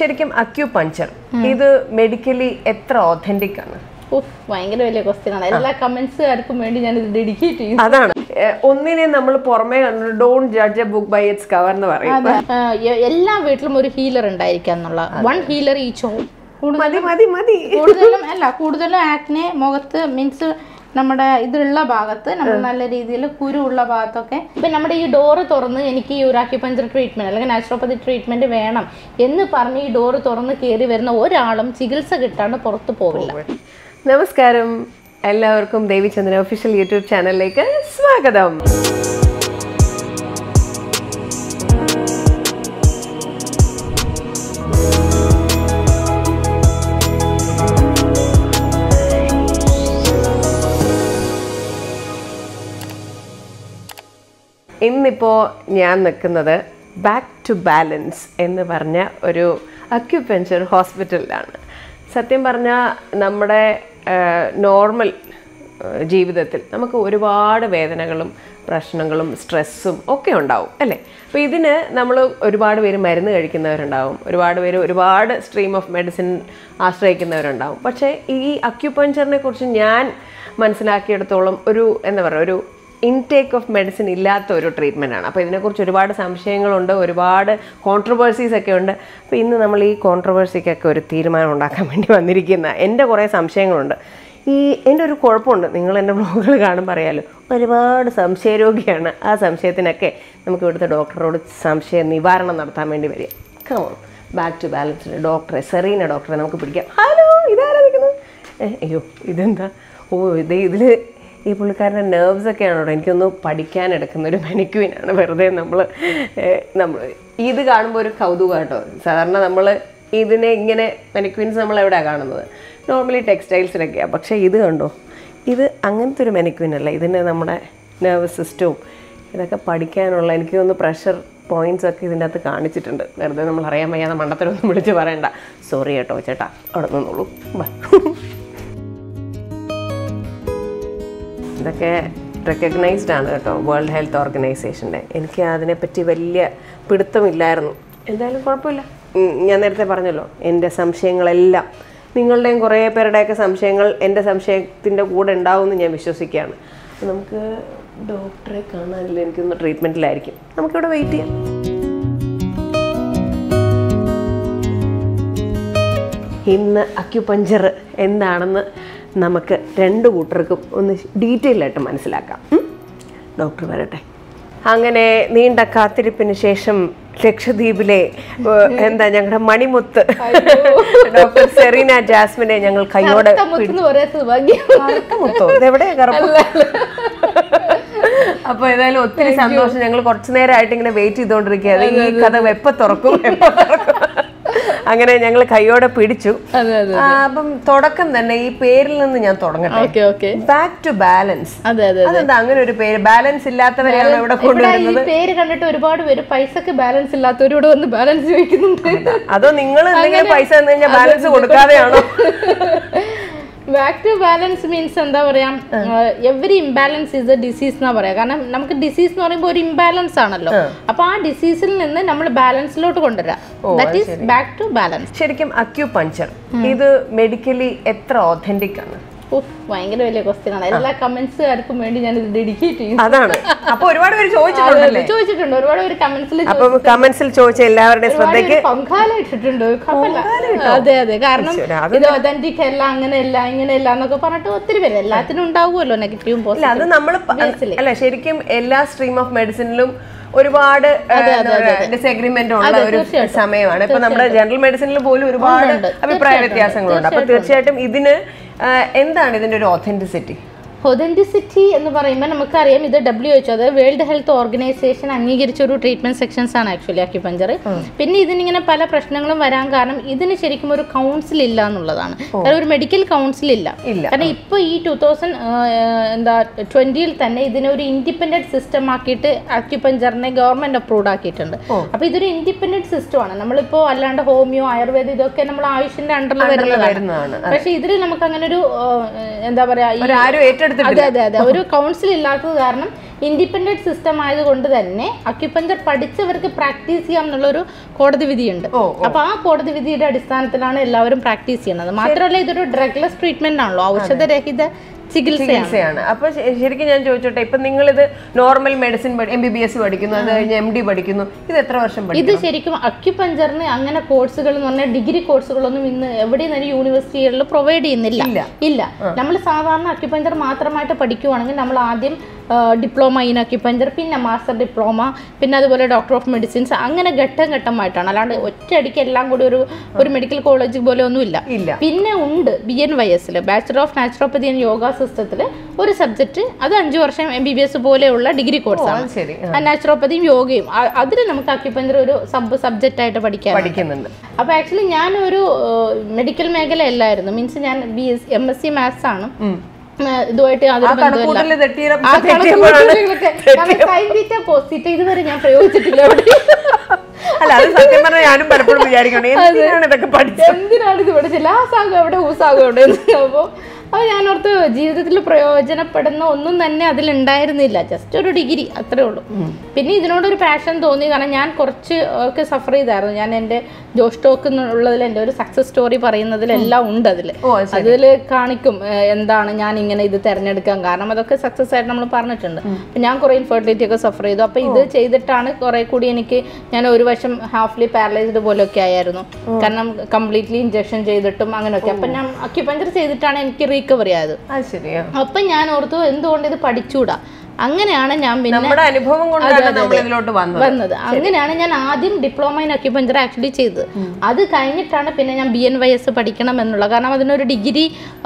ശരിക്കും അക്യുപഞ്ചർ ഇത് മെഡിക്കലി എത്ര ഓഥന്റിക് ആണ് ഉഫ്, ഭയങ്കര വലിയ ക്വസ്റ്റ്യൻ ആണ് എല്ലാ കമന്റ്സുകാർക്കും വേണ്ടി ഞാൻ ഇത് ഡെഡിക്കേറ്റ് ചെയ്യും അതാണ് ഏഹ് ഒന്നിനെ നമ്മൾ പുറമേ don't judge a book by it's cover എന്ന് പറയും അതെ ആ, എ- എല്ലാ വീട്ടിലും ഒരു ഹീലർ ഉണ്ടായിരിക്കാം എന്നുള്ള വൺ ഹീലർ ഈച്ച് ഹോം മതി മതി മതി കൂടുതലും അല്ല കൂടുതലും ആക്നെ മുഖത്ത് മീൻസ് നമ്മുടെ ഇതിലുള്ള ഭാഗത്ത് നമ്മൾ നല്ല രീതിയിൽ കുരു ഉള്ള ഭാഗത്തൊക്കെ ഇപ്പൊ നമ്മുടെ ഈ ഡോറ് തുറന്ന് എനിക്ക് ഈ ഒരു അക്യുപഞ്ചർ ട്രീറ്റ്മെന്റ് അല്ലെങ്കിൽ നാച്ചുറോപ്പതി ട്രീറ്റ്മെന്റ് വേണം എന്ന് പറഞ്ഞ് ഈ ഡോറ് തുറന്ന് കയറി വരുന്ന ഒരാളും ചികിത്സ കിട്ടാണ്ട് പുറത്തു പോവില്ല നമസ്കാരം എല്ലാവർക്കും ദേവിചന്ദ്രൻ ഒഫീഷ്യൽ യൂട്യൂബ് ചാനലിലേക്ക് സ്വാഗതം ഇന്നിപ്പോൾ ഞാൻ നിൽക്കുന്നത് ബാക്ക് ടു ബാലൻസ് എന്ന് പറഞ്ഞ ഒരു അക്യുപെഞ്ചർ ഹോസ്പിറ്റലിലാണ് സത്യം പറഞ്ഞാൽ നമ്മുടെ നോർമൽ ജീവിതത്തിൽ നമുക്ക് ഒരുപാട് വേദനകളും പ്രശ്നങ്ങളും സ്ട്രെസ്സും ഒക്കെ ഉണ്ടാവും അല്ലേ അപ്പോൾ ഇതിന് നമ്മൾ ഒരുപാട് പേര് മരുന്ന് കഴിക്കുന്നവരുണ്ടാവും ഒരുപാട് പേര് ഒരുപാട് സ്ട്രീം ഓഫ് മെഡിസിൻ ആശ്രയിക്കുന്നവരുണ്ടാവും പക്ഷേ ഈ അക്യുപഞ്ചറിനെ കുറിച്ച് ഞാൻ മനസ്സിലാക്കിയെടുത്തോളം ഒരു എന്താ പറയുക ഒരു ഇൻടേക്ക് ഓഫ് മെഡിസിൻ ഇല്ലാത്ത ഒരു ട്രീറ്റ്മെൻ്റ് ആണ് അപ്പോൾ ഇതിനെക്കുറിച്ച് ഒരുപാട് സംശയങ്ങളുണ്ട് ഒരുപാട് കോൺട്രവേഴ്സീസ് ഒക്കെ ഉണ്ട് അപ്പോൾ ഇന്ന് നമ്മൾ ഈ കോൺട്രവേഴ്സിക്കൊക്കെ ഒരു തീരുമാനം ഉണ്ടാക്കാൻ വേണ്ടി വന്നിരിക്കുന്ന എൻ്റെ കുറേ സംശയങ്ങളുണ്ട് ഈ എൻ്റെ ഒരു കുഴപ്പമുണ്ട് നിങ്ങൾ എൻ്റെ ബ്ലോഗുകൾ കാണുമ്പോൾ അറിയാലോ ഒരുപാട് സംശയരോഗിയാണ് ആ സംശയത്തിനൊക്കെ നമുക്ക് ഇവിടുത്തെ ഡോക്ടറോട് സംശയ നിവാരണം നടത്താൻ വേണ്ടി വരിക കമോൺ ബാക്ക് ടു ബാലൻസ് ഡോക്ടറെ സെറീന ഡോക്ടറെ നമുക്ക് പിടിക്കാം ഹലോ ഇതാരാ നിൽക്കുന്നത് ഏ, അയ്യോ ഇതെന്താ ഓ ഇത് ഇതിൽ ഈ പുള്ളിക്കാരൻ്റെ നെർവ്സ് ഒക്കെയാണ് കേട്ടോ എനിക്കൊന്ന് പഠിക്കാൻ എടുക്കുന്ന ഒരു മെനിക്യൂനാണ് വെറുതെ നമ്മൾ നമ്മൾ ഇത് കാണുമ്പോൾ ഒരു കൗതുകം കേട്ടോ സാധാരണ നമ്മൾ ഇതിനെ ഇങ്ങനെ മെനിക്യൂൻസ് നമ്മൾ എവിടെയാണ് കാണുന്നത് നോർമലി ടെക്സ്റ്റൈൽസിലൊക്കെയാണ് പക്ഷേ ഇത് കണ്ടോ ഇത് അങ്ങനത്തെ ഒരു മെനിക്യൂൻ അല്ല ഇതിന് നമ്മുടെ നെർവസ് സിസ്റ്റവും ഇതൊക്കെ പഠിക്കാനുള്ള എനിക്ക് തോന്നുന്നു പ്രഷർ പോയിന്റ്സ് ഒക്കെ ഇതിൻ്റെ അകത്ത് കാണിച്ചിട്ടുണ്ട് വെറുതെ നമ്മൾ അറിയാൻ വയ്യാതെ മണ്ടത്തരൊന്നും വിളിച്ച് പറയണ്ട സോറി കേട്ടോ ചേട്ടാ അവിടെ നിന്നോളൂ ബൈ ഇതൊക്കെ റെക്കഗ്നൈസ്ഡ് ആണ് കേട്ടോ വേൾഡ് ഹെൽത്ത് ഓർഗനൈസേഷൻ്റെ എനിക്ക് അതിനെപ്പറ്റി വലിയ പിടുത്തമില്ലായിരുന്നു എന്തായാലും കുഴപ്പമില്ല ഉം, ഞാൻ നേരത്തെ പറഞ്ഞല്ലോ എൻ്റെ സംശയങ്ങളെല്ലാം നിങ്ങളുടെയും കുറേ പേരുടെയൊക്കെ സംശയങ്ങൾ എൻ്റെ സംശയത്തിൻ്റെ കൂടെ ഉണ്ടാവുമെന്ന് ഞാൻ വിശ്വസിക്കുകയാണ് അപ്പോൾ നമുക്ക് ഡോക്ടറെ കാണാനില്ല എനിക്കൊന്ന് ട്രീറ്റ്മെൻറ്റിലായിരിക്കും നമുക്കിവിടെ വെയിറ്റ് ചെയ്യാം ഇന്ന് അക്യുപഞ്ചർ എന്താണെന്ന് നമുക്ക് രണ്ട് കൂട്ടർക്കും ഒന്ന് ഡീറ്റെയിൽ ആയിട്ട് മനസ്സിലാക്കാം ഉം? ഡോക്ടർ വരട്ടെ അങ്ങനെ നീണ്ട കാത്തിരിപ്പിന് ശേഷം ലക്ഷദ്വീപിലെ ഏഹ്, എന്താ ഞങ്ങളുടെ മണിമുത്ത് ഡോക്ടർ സെറീന ജാസ്മിനെ ഞങ്ങൾ കൈയോടെ മുത്തെന്ന് പറയാ സൗഭാഗ്യം കറുത്ത മുത്തോ ഇതെവിടെയാ കറുപ്പ് അപ്പൊ ഏതായാലും ഒത്തിരി സന്തോഷം ഞങ്ങൾ കുറച്ചു നേരമായിട്ട് ഇങ്ങനെ വെയിറ്റ് ചെയ്തുകൊണ്ടിരിക്കുകയാണ് ഈ കഥ എപ്പ തുറക്കും എപ്പ തുറക്കും അങ്ങനെ ഞങ്ങൾ കൈയോടെ പിടിച്ചു അതെ അതെ ആ, അപ്പം തുടക്കം തന്നെ ഈ പേരിൽ നിന്ന് ഞാൻ തുടങ്ങട്ടെ okay okay back to balance അതെ അതെ അതെന്താ അങ്ങനെ ഒരു പേര് ബാലൻസ് ഇല്ലാത്തവരെയാണ് ഇവിടെ ഇവിടെ കൊണ്ടുവരുന്നത് ഈ പേര് കണ്ടിട്ട് ഒരുപാട് പേര് പൈസക്ക് ബാലൻസ് ഇല്ലാത്തവരോട് വന്ന് ബാലൻസ് ചോദിക്കുന്നുണ്ട് അതോ നിങ്ങൾ എന്തെങ്കിലും പൈസ തന്നു കഴിഞ്ഞാൽ ബാലൻസ് കൊടുക്കാതെയാണോ ബാക്ക് ടു ബാലൻസ് മീൻസ് എന്താ പറയാ every imbalance is a disease എന്നാ പറയാ കാരണം നമുക്ക് ഡിസീസ് എന്ന് പറയുമ്പോൾ ഒരു ഇംബാലൻസ് ആണല്ലോ അപ്പൊ ആ ഡിസീസിൽ നിന്ന് നമ്മൾ ബാലൻസിലോട്ട് കൊണ്ടുവരാം that is back to balance ശരിക്കും അക്യുപഞ്ചർ ഇത് മെഡിക്കലി എത്ര ഓഥന്റിക് ആണ് ഉഫ്, ഭയങ്കര വലിയ ക്വസ്റ്റ്യൻ ആണ് എല്ലാ കമന്റ്സുകാർക്കും വേണ്ടി ഞാൻ ഇത് ഡെഡിക്കേറ്റ് ചെയ്യും അതാണ് അപ്പൊ ഒരുപാട് പേര് ചോദിച്ചിട്ടുണ്ടല്ലേ ചോദിച്ചിട്ടുണ്ട് ഒരുപാട് പേര് കമന്റ്സിൽ അപ്പൊ കമന്റ്സിൽ ചോദിച്ച എല്ലാവരുടെയും ശ്രദ്ധയ്ക്ക് പൊങ്കാല ഇട്ടിട്ടുണ്ട് കുഴപ്പമില്ല അതെ അതെ കാരണം ഈശ്വരാ, ഇത് ഒതന്റിക് അല്ല അങ്ങനെയല്ല ഇങ്ങനെയല്ല എന്നൊക്കെ പറഞ്ഞിട്ട് ഒത്തിരി പേര് എല്ലാത്തിനും ഉണ്ടാവുമല്ലോ നെഗറ്റീവും അല്ല അത് നമ്മൾ അല്ല ശരിക്കും എല്ലാ സ്ട്രീം ഓഫ് മെഡിസിനിലും ഒരുപാട് ഡിസഗ്രിമെന്റ് ഉള്ള ഒരു സമയമാണ് ഇപ്പൊ നമ്മുടെ ജനറൽ മെഡിസിനിൽ പോലും ഒരുപാട് അഭിപ്രായ വ്യത്യാസങ്ങളുണ്ട് അപ്പൊ തീർച്ചയായിട്ടും ഇതിന് ആ, എന്താണ് ഇതിന്റെ ഒരു ഒത്തന്റിസിറ്റി ഒതന്റിസിറ്റി എന്ന് പറയുമ്പോൾ നമുക്കറിയാം ഇത് ഡബ്ല്യു എച്ച് അതായത് വേൾഡ് ഹെൽത്ത് ഓർഗനൈസേഷൻ അംഗീകരിച്ച ഒരു ട്രീറ്റ്മെന്റ് സെക്ഷൻസ് ആണ് ആക്ച്വലി അക്യുപഞ്ചർ പിന്നെ ഇതിനിങ്ങനെ പല പ്രശ്നങ്ങളും വരാൻ കാരണം ഇതിന് ശരിക്കും ഒരു കൗൺസിൽ ഇല്ല എന്നുള്ളതാണ് കാരണം ഒരു മെഡിക്കൽ കൗൺസിൽ ഇല്ല ഇല്ല. കാരണം ഇപ്പൊ ഈ ടൂ തൗസൻഡ് എന്താ ട്വന്റിയിൽ തന്നെ ഇതിനെ ഒരു ഇൻഡിപെൻഡന്റ് സിസ്റ്റം ആക്കിയിട്ട് അക്യുപഞ്ചറിനെ ഗവൺമെന്റ് അപ്രൂവ്ഡ് ആക്കിയിട്ടുണ്ട് അപ്പൊ ഇതൊരു ഇൻഡിപെൻഡന്റ് സിസ്റ്റം ആണ് നമ്മളിപ്പോ അല്ലാണ്ട് ഹോമിയോ ആയുർവേദം ഇതൊക്കെ നമ്മൾ ആയുഷിന്റെ അണ്ടറിൽ വരുന്നതാണ് വരുന്നതാണ് പക്ഷെ ഇതിൽ നമുക്ക് അങ്ങനെ ഒരു എന്താ പറയാ ഈ ആരും ഏറ്റെടുത്ത് എടുത്തിട്ടില്ല അതെ അതെ അതെ ഒരു കൗൺസിൽ ഇല്ലാത്തത് കാരണം ഇൻഡിപെൻഡന്റ് സിസ്റ്റം ആയതുകൊണ്ട് തന്നെ അക്യുപഞ്ചർ പഠിച്ചവർക്ക് പ്രാക്ടീസ് ചെയ്യാം എന്നുള്ളൊരു കോടതി വിധിയുണ്ട് ഓ, അപ്പൊ ആ കോടതി വിധിയുടെ അടിസ്ഥാനത്തിലാണ് എല്ലാവരും പ്രാക്ടീസ് ചെയ്യുന്നത് മാത്രമല്ല ഇതൊരു ഡ്രഗ്ലെസ് ട്രീറ്റ്മെന്റ് ആണല്ലോ ഔഷധരഹിത ചികിത്സയാണ് ചികിത്സയാണ് അപ്പൊ ശ- ശരിക്കും ഞാൻ ചോദിച്ചോട്ടെ ഇപ്പൊ നിങ്ങൾ ഇത് normal medicine M B B S പഠിക്കുന്നു അത് കഴിഞ്ഞ് എം ഡി പഠിക്കുന്നു ഇത് എത്ര വർഷം പഠിക്കും ഇത് ശരിക്കും അക്യുപഞ്ചറിന് അങ്ങനെ കോഴ്സുകൾ എന്ന് പറഞ്ഞാൽ ഡിഗ്രി കോഴ്സുകളൊന്നും ഇന്ന് എവിടെയും തന്നെ യൂണിവേഴ്സിറ്റികളിൽ പ്രൊവൈഡ് ചെയ്യുന്നില്ല ഇല്ല. ഇല്ല നമ്മൾ സാധാരണ അക്യുപഞ്ചർ മാത്രമായിട്ട് പഠിക്കുവാണെങ്കിൽ നമ്മൾ ആദ്യം ഡിപ്ലോമ ഇൻ അക്യുപഞ്ചർ പിന്നെ മാസ്റ്റർ ഡിപ്ലോമ പിന്നെ അതുപോലെ ഡോക്ടർ ഓഫ് മെഡിസിൻസ് അങ്ങനെ ഘട്ടം ഘട്ടമായിട്ടാണ് അല്ലാണ്ട് ഒറ്റയടിക്ക് എല്ലാം കൂടി ഒരു ഒരു മെഡിക്കൽ കോളേജ് പോലെ ഒന്നുമില്ല ഇല്ല പിന്നെ ഉണ്ട് ബി എൻ വൈ എസിൽ bachelor of naturopathy and yoga സിസ്റ്റത്തിൽ ഒരു സബ്ജക്റ്റ് അത് അഞ്ച് വർഷം എം ബി ബി എസ് പോലെയുള്ള ഡിഗ്രി കോഴ്സാണ് അത് ശരി ആ, നാച്ചുറോപ്പതിയും യോഗയും അതിൽ നമുക്ക് അക്യുപഞ്ചർ ഒരു സബ് സബ്ജക്റ്റ് ആയിട്ട് പഠിക്കാം പഠിക്കുന്നുണ്ട് അപ്പോൾ ആക്ച്വലി ഞാനൊരു മെഡിക്കൽ മേഖലയല്ലായിരുന്നു മീൻസ് ഞാൻ B S M S C maths ആണ് ഉം. ആ, ഇതുമായിട്ട് ആ യാതൊരു ബന്ധവുമില്ല കണക്കൂട്ടല് തെറ്റിയ ആ കണക്കുകൂട്ടലുകളൊക്കെ കാരണം sin theta, cos theta ഇതുവരെ ഞാൻ പ്രയോഗിച്ചിട്ടില്ല എവിടെയും. അല്ല അത് സത്യം പറഞ്ഞാൽ ഞാനും പലപ്പോഴും വിചാരിക്കണം എന്തിനാണ് ഇതൊക്കെ പഠിച്ചത് എന്തിനാണ് ഇത് പഠിച്ചത് ലാസാകും എവിടെ ഊസാകും എവിടെ അപ്പോൾ അപ്പോൾ ഞാൻ ഓർത്ത് ജീവിതത്തിൽ പ്രയോജനപ്പെടുന്ന ഒന്നും തന്നെ അതിലുണ്ടായിരുന്നില്ല ജസ്റ്റ് ഒരു ഡിഗ്രി അത്രേ ഉള്ളൂ പിന്നെ ഇതിനോടൊരു പാഷൻ തോന്നി കാരണം ഞാൻ കുറച്ച് ഒക്കെ സഫർ ചെയ്തായിരുന്നു ഞാൻ എൻ്റെ ജോഷ് ടോക്ക് എന്നുള്ളതിൽ എൻ്റെ ഒരു സക്സസ് സ്റ്റോറി പറയുന്നതിലെല്ലാം ഉണ്ട് അതിൽ ഓ അത് ശരി അതിൽ കാണിക്കും ഏഹ്, എന്താണ് ഞാൻ ഇങ്ങനെ ഇത് തിരഞ്ഞെടുക്കാൻ കാരണം അതൊക്കെ സക്സസ് ആയിട്ട് നമ്മൾ പറഞ്ഞിട്ടുണ്ട് അപ്പം ഞാൻ കുറേ ഇൻഫെർട്ടിലിറ്റി ഒക്കെ സഫർ ചെയ്തു അപ്പോൾ ഇത് ചെയ്തിട്ടാണ് കുറേ കൂടി എനിക്ക് ഞാൻ ഒരു വശം ഹാഫ്ലി പാരലൈസ്ഡ് പോലെയൊക്കെ ആയിരുന്നു കാരണം കംപ്ലീറ്റ്ലി ഇഞ്ചക്ഷൻ ചെയ്തിട്ടും അങ്ങനെയൊക്കെ അപ്പം ഞാൻ അക്യുപഞ്ചർ ചെയ്തിട്ടാണ് എനിക്ക് റീകവറി ആയത് അത് ശരിയാ അപ്പം ഞാൻ ഓർത്തു എന്തുകൊണ്ട് ഇത് പഠിച്ചൂടാ അങ്ങനെയാണ് ഞാൻ പിന്നെ നമ്മുടെ അനുഭവം കൊണ്ടാണ് നമ്മൾ ഇതിലോട്ട് വന്നത് വന്നത് അങ്ങനെയാണ് ഞാൻ ആദ്യം ഡിപ്ലോമ ഇൻ അക്യുപഞ്ചർ ആക്ച്വലി ചെയ്തത് അത് കഴിഞ്ഞിട്ടാണ് പിന്നെ ഞാൻ ബി എൻ വൈ എസ് പഠിക്കണം എന്നുള്ള കാരണം അതിനൊരു ഡിഗ്രി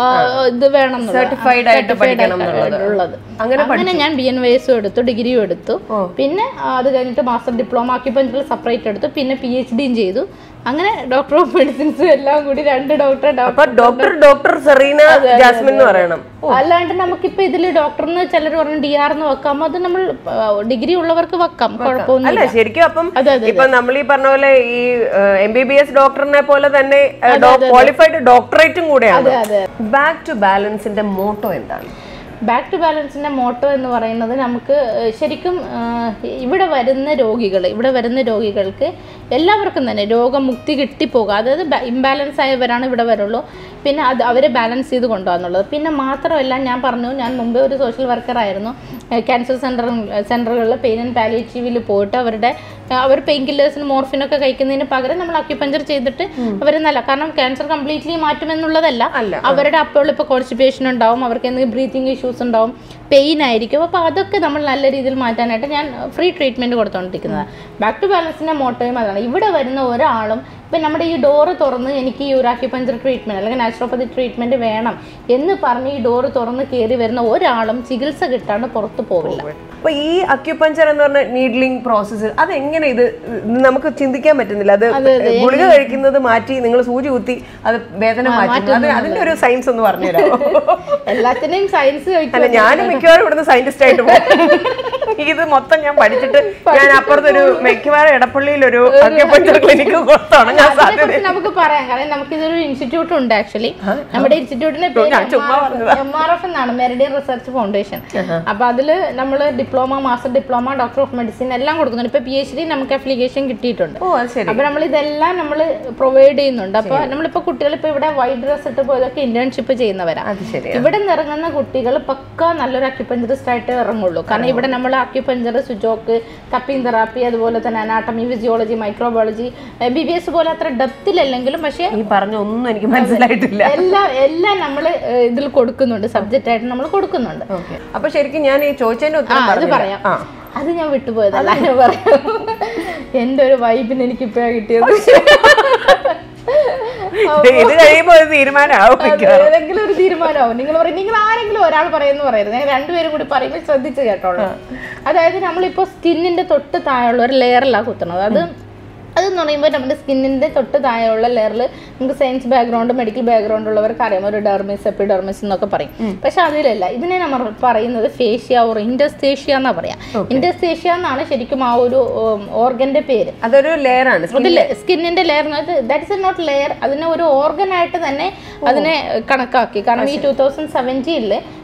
ഇത് വേണം എന്നുള്ളത്. Certified ആയിട്ട് Certified പഠിക്കണം ആയിട്ട് എന്നുള്ളത്. ഉള്ളത് അങ്ങനെ അങ്ങനെ ഞാൻ ബി എൻ വൈ എസും എടുത്തു ഡിഗ്രിയും എടുത്തു ഓ. പിന്നെ ആ, അത് കഴിഞ്ഞിട്ട് മാസ്റ്റർ ഡിപ്ലോമ അക്യുപഞ്ചറിൽ സെപ്പറേറ്റ് എടുത്തു പിന്നെ പി എച്ച് ഡിയും ചെയ്തു അങ്ങനെ ഡോക്ടർ ഓഫ് മെഡിസിൻസും എല്ലാം കൂടി രണ്ട് ഡോക്ടർ അപ്പൊ ഡോക്ടർ ഡോക്ടർ സെറീന ജാസ്മിൻ എന്ന് പറയണം അല്ലാണ്ട് നമുക്കിപ്പോ ഇതില് ഡോക്ടറിന് ചിലർ പറഞ്ഞു ഡി ആർ എന്ന് വെക്കാം അത് നമ്മൾ ഡിഗ്രി ഉള്ളവർക്ക് വെക്കാം കുഴപ്പമൊന്നും അല്ല ശരിക്കും അപ്പം അതെ, അതെ, ഇപ്പൊ നമ്മൾ ഈ പറഞ്ഞ പോലെ ഈ എം ബി ബി എസ് ഡോക്ടറിനെ പോലെ തന്നെ ക്വാളിഫൈഡ് ഡോക്ടറേറ്റും കൂടെയാണ് അതെ അതെ ബാക്ക് ടു ബാലൻസിന്റെ മോട്ടോ എന്താണ് ബാക്ക് ടു ബാലൻസിൻ്റെ മോട്ടോ എന്ന് പറയുന്നത് നമുക്ക് ഏഹ്, ശരിക്കും ഏഹ്, ഇവിടെ വരുന്ന രോഗികൾ ഇവിടെ വരുന്ന രോഗികൾക്ക് എല്ലാവർക്കും തന്നെ രോഗമുക്തി കിട്ടിപ്പോകുക അതായത് ഇംബാലൻസ് ആയവരാണ് ഇവിടെ വരുള്ളൂ പിന്നെ അത് അവരെ ബാലൻസ് ചെയ്ത് കൊണ്ടുപോകാന്നുള്ളത് പിന്നെ മാത്രമല്ല ഞാൻ പറഞ്ഞു ഞാൻ മുമ്പേ ഒരു സോഷ്യൽ വർക്കർ ആയിരുന്നു ക്യാൻസർ സെൻറ്റർ സെൻറ്ററുകളിൽ പെയിൻ ആൻഡ് പാലിയേറ്റീവിൽ പോയിട്ട് അവരുടെ ഏഹ്, അവർ പെയിൻ കില്ലേഴ്സിന് മോർഫിനൊക്കെ കഴിക്കുന്നതിന് പകരം നമ്മൾ അക്യുപഞ്ചർ ചെയ്തിട്ട് അവർ നല്ല കാരണം ക്യാൻസർ കംപ്ലീറ്റ്ലി മാറ്റുമെന്നുള്ളതല്ല അല്ല. അവരുടെ അപ്പോൾ ഇപ്പോൾ കോൺസ്റ്റിപ്പേഷൻ ഉണ്ടാവും അവർക്ക് എന്തെങ്കിലും ബ്രീത്തിങ് ഇഷ്യൂസ് ഉണ്ടാവും പെയിൻ ആയിരിക്കും അപ്പോൾ അതൊക്കെ നമ്മൾ നല്ല രീതിയിൽ മാറ്റാനായിട്ട് ഞാൻ ഫ്രീ ട്രീറ്റ്മെൻറ്റ് കൊടുത്തുകൊണ്ടിരിക്കുന്നത് ബാക്ക് ടു ബാലൻസിൻ്റെ മോട്ടോയും അതാണ് ഇവിടെ വരുന്ന ഒരാളും ഇപ്പം നമ്മുടെ ഈ ഡോറ് തുറന്ന് എനിക്ക് ഈ ഒരു അക്യുപഞ്ചർ ട്രീറ്റ്മെൻറ്റ് അല്ലെങ്കിൽ നാച്ചുറോപ്പതി ട്രീറ്റ്മെൻറ്റ് വേണം എന്ന് പറഞ്ഞ് ഈ ഡോറ് തുറന്ന് കയറി വരുന്ന ഒരാളും ചികിത്സ കിട്ടാണ്ട് പുറത്തു പോവില്ല അപ്പൊ ഈ അക്യുപഞ്ചർ എന്ന് പറഞ്ഞ നീഡ്ലിംഗ് പ്രോസസ്സ് അത് എങ്ങനെ ഇത് ഇത് നമുക്ക് ചിന്തിക്കാൻ പറ്റുന്നില്ല അത് ഗുളിക കഴിക്കുന്നത് മാറ്റി നിങ്ങൾ സൂചി കുത്തി അത് വേദന മാറ്റി അത് അതിന്റെ ഒരു സയൻസ് ഒന്ന് പറഞ്ഞുതരാമോ എല്ലാത്തിനെയും സയൻസ് അല്ല ഞാനും മിക്കവാറും ഇവിടുന്ന് സയന്റിസ്റ്റ് ആയിട്ട് പോകും ഇത് മൊത്തം ഞാൻ പഠിച്ചിട്ട് ഞാൻ അപ്പുറത്തൊരു മിക്കവാറും എടപ്പള്ളിയിൽ ഒരു അക്യുപഞ്ചർ ക്ലിനിക്ക് തുടങ്ങാൻ സാധ്യത അതിനെക്കുറിച്ച് നമുക്ക് പറയാം കാരണം നമുക്കിതൊരു ഇൻസ്റ്റിറ്റ്യൂട്ട് ഉണ്ട് ആക്ച്വലി നമ്മുടെ ഇൻസ്റ്റിറ്റ്യൂട്ടിന്റെ ഞാൻ ചുമ്മാ എം ആർ എഫ് എന്നാണ് മെറിഡിയൻ റിസർച്ച് ഫൗണ്ടേഷൻ അപ്പൊ അതില് നമ്മൾ diploma master diploma doctor of medicine എല്ലാം കൊടുക്കുന്നുണ്ട് ഇപ്പൊ പി എച്ച് ഡി നമുക്ക് അപ്ലിക്കേഷൻ കിട്ടിയിട്ടുണ്ട് ഓ അത് ശരി അപ്പൊ നമ്മൾ ഇതെല്ലാം നമ്മൾ പ്രൊവൈഡ് ചെയ്യുന്നുണ്ട് അപ്പൊ നമ്മളിപ്പോ കുട്ടികൾ ഇപ്പൊ ഇവിടെ വൈറ്റ് ഡ്രസ് ഇട്ട് പോയതൊക്കെ ഇന്റേൺഷിപ്പ് ചെയ്യുന്നവരാ അത് ശരി ഇവിടെ നിന്ന് ഇറങ്ങുന്ന കുട്ടികൾ പക്ക നല്ലൊരു അക്യുപഞ്ചറിസ്റ്റ് ആയിട്ട് ഇറങ്ങുള്ളൂ കാരണം ഇവിടെ നമ്മൾ അക്യുപഞ്ചർ സുജോക്ക് കപ്പിംഗ് തെറാപ്പി അതുപോലെ തന്നെ anatomy physiology microbiology B B S പോലെ അത്ര ഡെപ്തിലല്ലെങ്കിലും പക്ഷേ ഈ പറഞ്ഞ ഒന്നും എനിക്ക് മനസ്സിലായിട്ടില്ല എല്ലാം എല്ലാം നമ്മൾ ഇതിൽ കൊടുക്കുന്നുണ്ട് സബ്ജക്റ്റ് ആയിട്ട് നമ്മൾ കൊടുക്കുന്നുണ്ട് ഓക്കെ അപ്പൊ ശരിക്കും ഞാൻ ഈ ചോദിച്ചതിന്റെ ആ ഉത്തരം അത് പറഞ്ഞില്ല. പറയാം ആ അത് ഞാൻ വിട്ടുപോയതല്ല ഞാൻ പറയാം എൻ്റെ ഒരു വൈബിന് എനിക്ക് ഇപ്പോഴാണ് കിട്ടിയത് ഇത് കഴിയുമ്പോ ഒരു തീരുമാനമാവും അത് ഏതെങ്കിലും ഒരു തീരുമാനമാവും നിങ്ങൾ പറയും നിങ്ങൾ ആരെങ്കിലും ഒരാൾ പറയുന്നു പറയരുത് ഞാൻ രണ്ടുപേരും കൂടി പറയുമ്പോൾ ശ്രദ്ധിച്ച് കേട്ടോളൂ അതായത് നമ്മളിപ്പോൾ സ്കിന്നിന്റെ തൊട്ട് താഴെയുള്ള ഒരു ലെയറിലാണ് കുത്തുന്നത് അത് അതെന്ന് പറയുമ്പോൾ നമ്മുടെ സ്കിന്നിന്റെ തൊട്ട് താഴെയുള്ള ലെയറിൽ നമുക്ക് സയൻസ് ബാക്ക്ഗ്രൗണ്ട് മെഡിക്കൽ ബാക്ക്ഗ്രൗണ്ട് ഉള്ളവർക്ക് അറിയാം ഒരു ഡെർമിസ് എപ്പിഡെർമിസ് എന്നൊക്കെ പറയും പക്ഷെ അതിലല്ല ഇതിനെ നമ്മൾ പറയുന്നത് ഫേഷ്യ ഓർ ഇൻഡസ്തേഷ്യ എന്നാ പറയാം ഇൻഡസ്തേഷ്യ എന്നാണ് ശരിക്കും ആ ഒരു ഓർഗന്റെ പേര് അതൊരു ലെയർ ആണ് അതിൽ സ്കിന്നിന്റെ layer that is not layer അതിനെ ഒരു ഓർഗൻ ആയിട്ട് തന്നെ അതിനെ കണക്കാക്കി കാരണം ഈ ടൂ തൗസൻഡ് സെവൻറ്റീനില്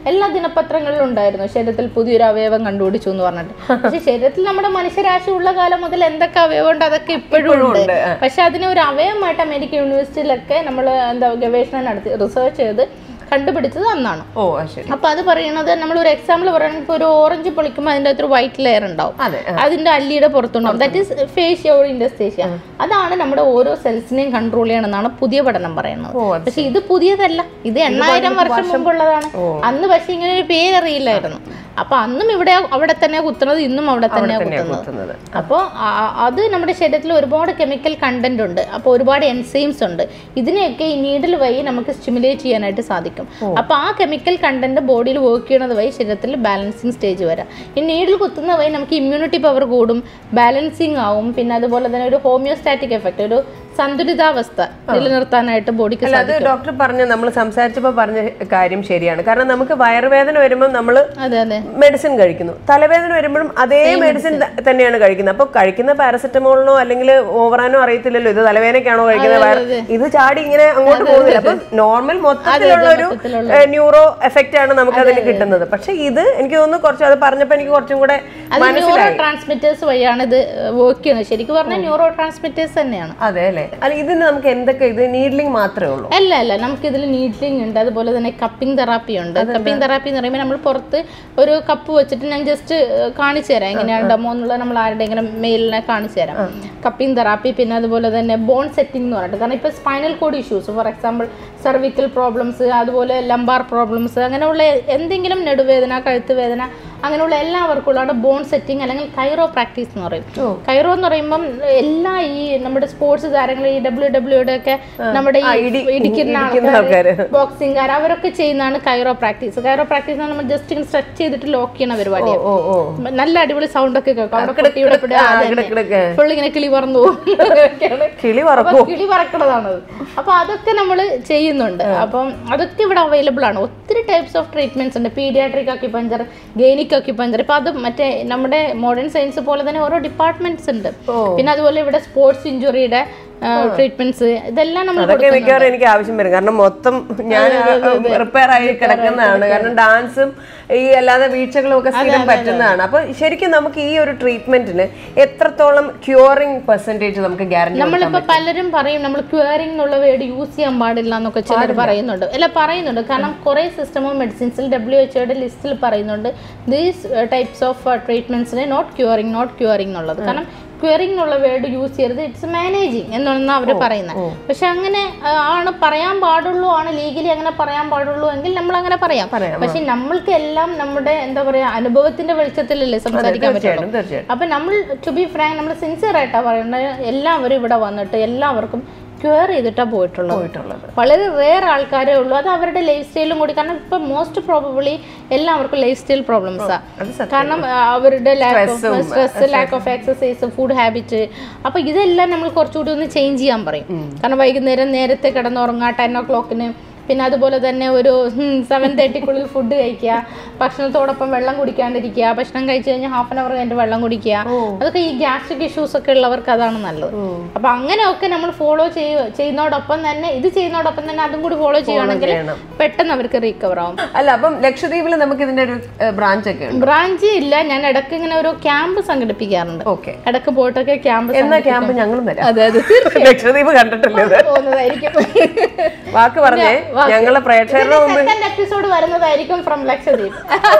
എല്ലാ ദിനപത്രങ്ങളിലും ഉണ്ടായിരുന്നു ശരീരത്തിൽ പുതിയൊരു അവയവം കണ്ടുപിടിച്ചു എന്ന് പറഞ്ഞിട്ട് പക്ഷെ ശരീരത്തിൽ നമ്മുടെ മനുഷ്യരാശി ഉള്ള കാലം മുതൽ എന്തൊക്കെ അവയവം ഉണ്ട് അതൊക്കെ ഇപ്പോഴും ഉണ്ട് പക്ഷെ അതിനെ ഒരു അവയവമായിട്ട് അമേരിക്കൻ യൂണിവേഴ്സിറ്റിയിലൊക്കെ നമ്മൾ എന്താ ഗവേഷണം നടത്തി റിസർച്ച് ചെയ്ത് കണ്ടുപിടിച്ചത് അന്നാണ് ഓ അത് ശരി അപ്പൊ അത് പറയുന്നത് നമ്മൾ ഒരു എക്സാമ്പിൾ പറയുകയാണെങ്കിൽ ഇപ്പോൾ ഒരു ഓറഞ്ച് പൊളിക്കുമ്പോൾ അതിൻ്റെ അകത്ത് ഒരു വൈറ്റ് ലെയർ ഉണ്ടാവും അതെ അതിന്റെ അല്ലിയുടെ പുറത്തുണ്ടാവും ദാറ്റ് ഈസ് ഫേഷ്യ ഓർ ഇൻഡസ്തേഷ്യ അതാണ് നമ്മുടെ ഓരോ സെൽസിനെയും കൺട്രോൾ ചെയ്യണമെന്നാണ് പുതിയ പഠനം പറയുന്നത് ഓ, അത് പക്ഷെ ഇത് പുതിയതല്ല ഇത് എണ്ണായിരം വർഷം മുമ്പുള്ളതാണ് അന്ന് പക്ഷെ ഇങ്ങനെ ഒരു പേരറിയില്ലായിരുന്നു അപ്പൊ അന്നും ഇവിടെ അവിടെ തന്നെ കുത്തുന്നത് ഇന്നും അവിടെ തന്നെ തന്നെയാ കുത്തുന്നത് കുത്തുന്നത് അപ്പോൾ അത് നമ്മുടെ ശരീരത്തിൽ ഒരുപാട് കെമിക്കൽ കണ്ടന്റ് ഉണ്ട് അപ്പോൾ ഒരുപാട് എൻസൈംസ് ഉണ്ട് ഇതിനെയൊക്കെ ഈ നീഡിൽ വഴി നമുക്ക് സ്റ്റിമുലേറ്റ് ചെയ്യാനായിട്ട് സാധിക്കും അപ്പോൾ ആ കെമിക്കൽ കണ്ടന്റ് ബോഡിയിൽ വർക്ക് ചെയ്യണത് വഴി ശരീരത്തിൽ ബാലൻസിങ് സ്റ്റേജ് വരാം ഈ നീഡിൽ കുത്തുന്ന വഴി നമുക്ക് ഇമ്മ്യൂണിറ്റി പവർ കൂടും ബാലൻസിങ് ആവും പിന്നെ അതുപോലെ തന്നെ ഒരു ഹോമിയോസ്റ്റാറ്റിക് എഫക്റ്റ് ഒരു സന്തുലിതാവസ്ഥ നിലനിർത്താനായിട്ട് ബോഡിക്ക് അല്ല അത് ഡോക്ടർ പറഞ്ഞ നമ്മൾ സംസാരിച്ചപ്പോൾ പറഞ്ഞ കാര്യം ശരിയാണ് കാരണം നമുക്ക് വയറുവേദന വരുമ്പോൾ നമ്മൾ അതെ അതെ മെഡിസിൻ കഴിക്കുന്നു തലവേദന വരുമ്പോഴും അതേ മെഡിസിൻ തന്നെയാണ് കഴിക്കുന്നത് അപ്പോൾ കഴിക്കുന്ന പാരസെറ്റമോളിനോ അല്ലെങ്കിൽ ഓവറാനോ അറിയത്തില്ലല്ലോ ഇത് തലവേദനയ്ക്കാണോ കഴിക്കുന്നത് വയറ് ഇത് ചാടി ഇങ്ങനെ അങ്ങോട്ട് പോകുന്നില്ല അപ്പൊ നോർമൽ മൊത്തത്തിലുള്ള ഒരു ന്യൂറോ എഫക്റ്റ് ആണ് നമുക്ക് അതിന് കിട്ടുന്നത് പക്ഷെ ഇത് എനിക്ക് തോന്നുന്നു കുറച്ച് അത് പറഞ്ഞപ്പോൾ എനിക്ക് കുറച്ചും കൂടെ അത് ന്യൂറോ ട്രാൻസ്മിറ്റേഴ്സ് വഴിയാണ് ഇത് വർക്ക് ചെയ്യുന്നത് ശരിക്കും പറഞ്ഞാൽ ന്യൂറോ ട്രാൻസ്മിറ്റേഴ്സ് തന്നെയാണ് അതെ അല്ലേ അല്ല ഇതിന് നമുക്ക് എന്തൊക്കെ ഇത് നീഡ്ലിംഗ് മാത്രമേ ഉള്ളൂ അല്ല അല്ല നമുക്ക് ഇതിൽ നീഡ്ലിംഗ് ഉണ്ട് അതുപോലെ തന്നെ കപ്പിംഗ് തെറാപ്പി ഉണ്ട് കപ്പിംഗ് തെറാപ്പി എന്ന് പറയുമ്പോൾ നമ്മൾ പുറത്ത് ഒരു കപ്പ് വെച്ചിട്ട് ഞാൻ ജസ്റ്റ് കാണിച്ചു തരാം എങ്ങനെയാണ് ഡെമോ എന്നുള്ളത് നമ്മൾ ആരുടെയെങ്കിലും മെയിലിനെ കാണിച്ചു തരാം കപ്പിംഗ് തെറാപ്പി പിന്നെ അതുപോലെ തന്നെ ബോൺ സെറ്റിംഗ് എന്ന് പറഞ്ഞിട്ട് കാരണം ഇപ്പോൾ spinal cord issues for example cervical problems അതുപോലെ ലംബാർ പ്രോബ്ലംസ് അങ്ങനെയുള്ള എന്തെങ്കിലും നെടുവേദന കഴുത്ത് വേദന അങ്ങനെയുള്ള എല്ലാവർക്കുള്ള ബോൺ സെറ്റിംഗ് അല്ലെങ്കിൽ കൈറോ പ്രാക്ടീസ് എന്ന് പറയും കൈറോ എന്ന് പറയുമ്പം എല്ലാ ഈ നമ്മുടെ സ്പോർട്സ് താരങ്ങൾ ഈ ഡബ്ല്യു ഡബ്ല്യുടെ ഒക്കെ നമ്മുടെ ഈ ഇടി- ഇടിക്കുന്ന ഇടിക്കുന്ന ആൾക്കാർ ആൾക്കാര്. ബോക്സിംഗുകാർ അവരൊക്കെ ചെയ്യുന്നതാണ് കൈറോ പ്രാക്ടീസ് കൈറോ പ്രാക്ടീസ് നമ്മൾ ജസ്റ്റ് ഇങ്ങനെ സ്ട്രെച്ച് ചെയ്തിട്ട് ലോക്ക് ചെയ്യണ പരിപാടിയാണ് ഓ ഓ നല്ല അടിപൊളി സൗണ്ട് ഒക്കെ കേൾക്കും അവിടെ കുട്ടിയുടെ പിടി- ആ, ആ, അതന്നെ. കിടക്ക് ഫുൾ ഇങ്ങനെ കിളി പറന്നു പോകും അതൊക്കെയാണ്. കിളി അപ്പൊ പറക്കും കിളി പറക്കണതാണത് അപ്പൊ അതൊക്കെ നമ്മൾ ചെയ്യുന്നുണ്ട് അപ്പം അതൊക്കെ ഇവിടെ അവൈലബിൾ ആണ് ഒത്തിരി ടൈപ്സ് ഓഫ് ട്രീറ്റ്മെന്റ്സ് ഉണ്ട് പീഡിയാട്രിക് അക്യുപഞ്ചർ ഗെയിനിക് അക്യുപഞ്ചർ ഇപ്പൊ അത് മറ്റേ നമ്മുടെ മോഡേൺ സയൻസ് പോലെ തന്നെ ഓരോ ഡിപ്പാർട്ട്മെന്റ്സ് ഉണ്ട് പിന്നെ അതുപോലെ ഇവിടെ സ്പോർട്സ് ഇഞ്ചുറിയുടെ ട്രീറ്റ്മെന്റ്സ് ഇതെല്ലാം നമ്മൾ അതൊക്കെ മിക്കവാറും എനിക്ക് ആവശ്യം വരും കാരണം മൊത്തം ഞാൻ റിപ്പയർ ആയി കിടക്കുന്നതാണ് കാരണം ഡാൻസും ഈ അല്ലാതെ വീഴ്ചകളും ഒക്കെ സ്ഥിരം പറ്റുന്നതാണ് അപ്പൊ ശരിക്കും നമുക്ക് ഈ ഒരു ട്രീറ്റ്മെന്റിന് എത്രത്തോളം ക്യൂറിംഗ് പെർസെന്റേജ് നമുക്ക് ഗ്യാരണ്ടി നമ്മളിപ്പോ പലരും പറയും നമ്മൾ ക്യൂറിംഗ് എന്നുള്ള വേർഡ് യൂസ് ചെയ്യാൻ പാടില്ല എന്നൊക്കെ ചിലർ പറയുന്നുണ്ട് അല്ല പറയുന്നുണ്ട് കാരണം കുറെ സിസ്റ്റം ഓഫ് മെഡിസിൻസിൽ ഡബ്ല്യു എച്ച്ഒയുടെ ലിസ്റ്റിൽ പറയുന്നുണ്ട് ദീസ് ടൈപ്സ് ഓഫ് ട്രീറ്റ്മെന്റ്സിനെ നോട്ട് ക്യൂറിംഗ് നോട്ട് ക്യൂറിംഗ് എന്നുള്ളത് കാരണം ക്യൂറിംഗ് എന്നുള്ള വേർഡ് യൂസ് ചെയ്യരുത് ഇറ്റ്സ് മാനേജിങ് എന്നാണ് അവർ പറയുന്നത് പക്ഷെ അങ്ങനെ ആ, ആണ് പറയാൻ പാടുള്ളൂ ആണ് ലീഗലി അങ്ങനെ പറയാൻ പാടുള്ളൂ എങ്കിൽ നമ്മൾ അങ്ങനെ പറയാം പക്ഷെ നമ്മൾക്ക് എല്ലാം നമ്മുടെ എന്താ പറയാ അനുഭവത്തിന്റെ വെളിച്ചത്തിലല്ലേ സംസാരിക്കാൻ പറ്റുള്ളൂ തീർച്ചയായിട്ടും തീർച്ചയായിട്ടും അപ്പൊ നമ്മൾ ടു ബി ഫ്രാങ്ക് നമ്മൾ സിൻസിയർ ആയിട്ടാ പറയുന്നത് എല്ലാവരും ഇവിടെ വന്നിട്ട് എല്ലാവർക്കും ക്യൂർ ചെയ്തിട്ടാ പോയിട്ടുള്ളത് പോയിട്ടുള്ളത് വളരെ റെയർ ആൾക്കാരേ ഉള്ളൂ അത് അവരുടെ ലൈഫ് സ്റ്റൈലും കൂടി കാരണം ഇപ്പൊ മോസ്റ്റ് പ്രോബബിളി എല്ലാവർക്കും ലൈഫ് സ്റ്റൈൽ പ്രോബ്ലംസാ അത് സത്യം. കാരണം ആ, അവരുടെ lack of stress lack of exercise food habit അപ്പൊ ഇതെല്ലാം നമ്മൾ കുറച്ചുകൂടി ഒന്ന് ചേഞ്ച് ചെയ്യാൻ പറയും കാരണം വൈകുന്നേരം നേരത്തെ കിടന്നുറങ്ങുക ടെൻ ഒ ക്ലോക്കിന് പിന്നെ അതുപോലെ തന്നെ ഒരു സെവൻ തേർട്ടിക്കുള്ളിൽ ഫുഡ് കഴിക്കുക ഭക്ഷണത്തോടൊപ്പം വെള്ളം കുടിക്കാണ്ടിരിക്കുക ഭക്ഷണം കഴിച്ചു കഴിഞ്ഞാൽ ഹാഫ് ആൻ അവർ കഴിഞ്ഞിട്ട് വെള്ളം കുടിക്കുക അതൊക്കെ ഈ ഗ്യാസ്ട്രിക് ഇഷ്യൂസ് ഒക്കെ ഉള്ളവർക്ക് അതാണ് നല്ലത് അപ്പൊ അങ്ങനെയൊക്കെ നമ്മൾ ഫോളോ ചെയ്യുന്നതോടൊപ്പം തന്നെ ഇത് ചെയ്യുന്നതോടൊപ്പം തന്നെ അതും കൂടി ഫോളോ ചെയ്യുകയാണെങ്കിൽ ചെയ്യണം. പെട്ടെന്ന് അവർക്ക് റീകവർ ആവും അല്ല അപ്പം ലക്ഷദ്വീപിൽ നമുക്ക് ഇതിന്റെ ഒരു ബ്രാഞ്ച് ഒക്കെ ഉണ്ട് ബ്രാഞ്ച് ഇല്ല ഞാൻ ഇടയ്ക്ക് ഇങ്ങനെ ഒരു ക്യാമ്പ് സംഘടിപ്പിക്കാറുണ്ട് ഓക്കെ ഇടയ്ക്ക് പോയിട്ടൊക്കെ ക്യാമ്പ് എന്നാ ക്യാമ്പ് ഞങ്ങളും തരാം അതെ അതെ ലക്ഷദ്വീപ് കണ്ടിട്ടില്ലേ ഇത് പോകുന്നതായിരിക്കും വാക്ക് പറഞ്ഞേ ഞങ്ങളെ പ്രേക്ഷകരുടെ മുമ്പ് സെക്കൻഡ് എപ്പിസോഡ് വരുന്നതായിരിക്കും ഫ്രം ലക്ഷദ്വീപ്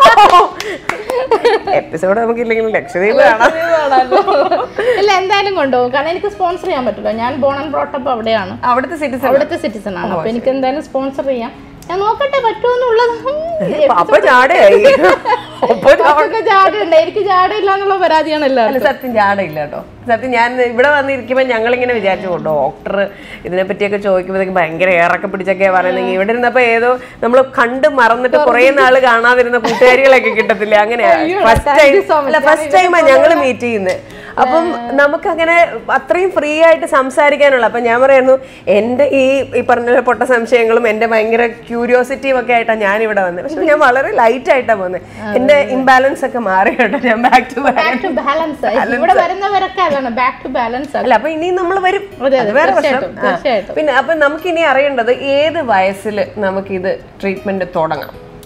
എപ്പിസോഡ് നമുക്കില്ലെങ്കിലും ലക്ഷദ്വീപ് കാണാം ഇല്ല എന്തായാലും കൊണ്ടുപോകും കാരണം എനിക്ക് സ്പോൺസർ ചെയ്യാൻ പറ്റില്ല ഞാൻ ബോൺ ആൻഡ് ബ്രോട്ടപ്പ് അവിടെയാണ് അവിടുത്തെ സിറ്റിസൺ അവിടുത്തെ സിറ്റിസൺ ആണ് അപ്പൊ എനിക്ക് എന്തായാലും സ്പോൺസർ ചെയ്യാം ഞാൻ നോക്കട്ടെ പറ്റുമെന്നുള്ളത് അപ്പൊ ചാടയായി അപ്പൊ ചാ- അപ്പൊക്കെ ജാടയുണ്ട് എനിക്ക് ജാടയില്ല എന്നുള്ള പരാതിയാണ് എല്ലാവരും അല്ല സത്യം ജാടയില്ല കേട്ടോ സത്യം ഞാൻ ഇവിടെ വന്നിരിക്കുമ്പോൾ ഞങ്ങളിങ്ങനെ വിചാരിച്ചു ഡോക്ടർ ഇതിനെ പറ്റിയൊക്കെ ചോദിക്കുമ്പോഴത്തേക്ക് ഭയങ്കര ഏറൊക്കെ പിടിച്ചൊക്കെ പറയുന്നെങ്കിൽ ഇവിടെ ഇരുന്നപ്പോ ഏതോ നമ്മൾ കണ്ട് മറന്നിട്ട് കുറേ നാള് കാണാതിരുന്ന കൂട്ടുകാരികളൊക്കെ കിട്ടത്തില്ല അങ്ങനെയാ ഫസ്റ്റ് ടൈം അല്ല ഫസ്റ്റ് ടൈമാ ഞങ്ങൾ മീറ്റ് ചെയ്യുന്നത് അപ്പം നമുക്കങ്ങനെ അത്രയും ഫ്രീ ആയിട്ട് സംസാരിക്കാനുള്ള അപ്പം ഞാൻ പറയുന്നു എൻ്റെ ഈ ഈ പറഞ്ഞ പോലെ പൊട്ട സംശയങ്ങളും എൻ്റെ ഭയങ്കര ക്യൂരിയോസിറ്റിയും ഒക്കെ ആയിട്ടാണ് ഞാൻ ഇവിടെ വന്നത് പക്ഷെ ഞാൻ വളരെ ലൈറ്റ് ആയിട്ടാണ് പോകുന്നത് എൻ്റെ ഇംബാലൻസ് ഒക്കെ മാറി കേട്ടോ ഞാൻ back to back back to balance ഇവിടെ വരുന്നവരൊക്കെ അതാണ് ബാക്ക് ടു ബാലൻസ് അല്ല അപ്പൊ ഇനി നമ്മൾ വരും അതെ, അത് വേറെ പ്രശ്നം തീർച്ചയായിട്ടും, തീർച്ചയായിട്ടും. ആ. പിന്നെ അപ്പൊ നമുക്ക് ഇനി അറിയേണ്ടത് ഏത് വയസ്സിൽ നമുക്ക് ഇത് ട്രീറ്റ്മെന്റ് തുടങ്ങാം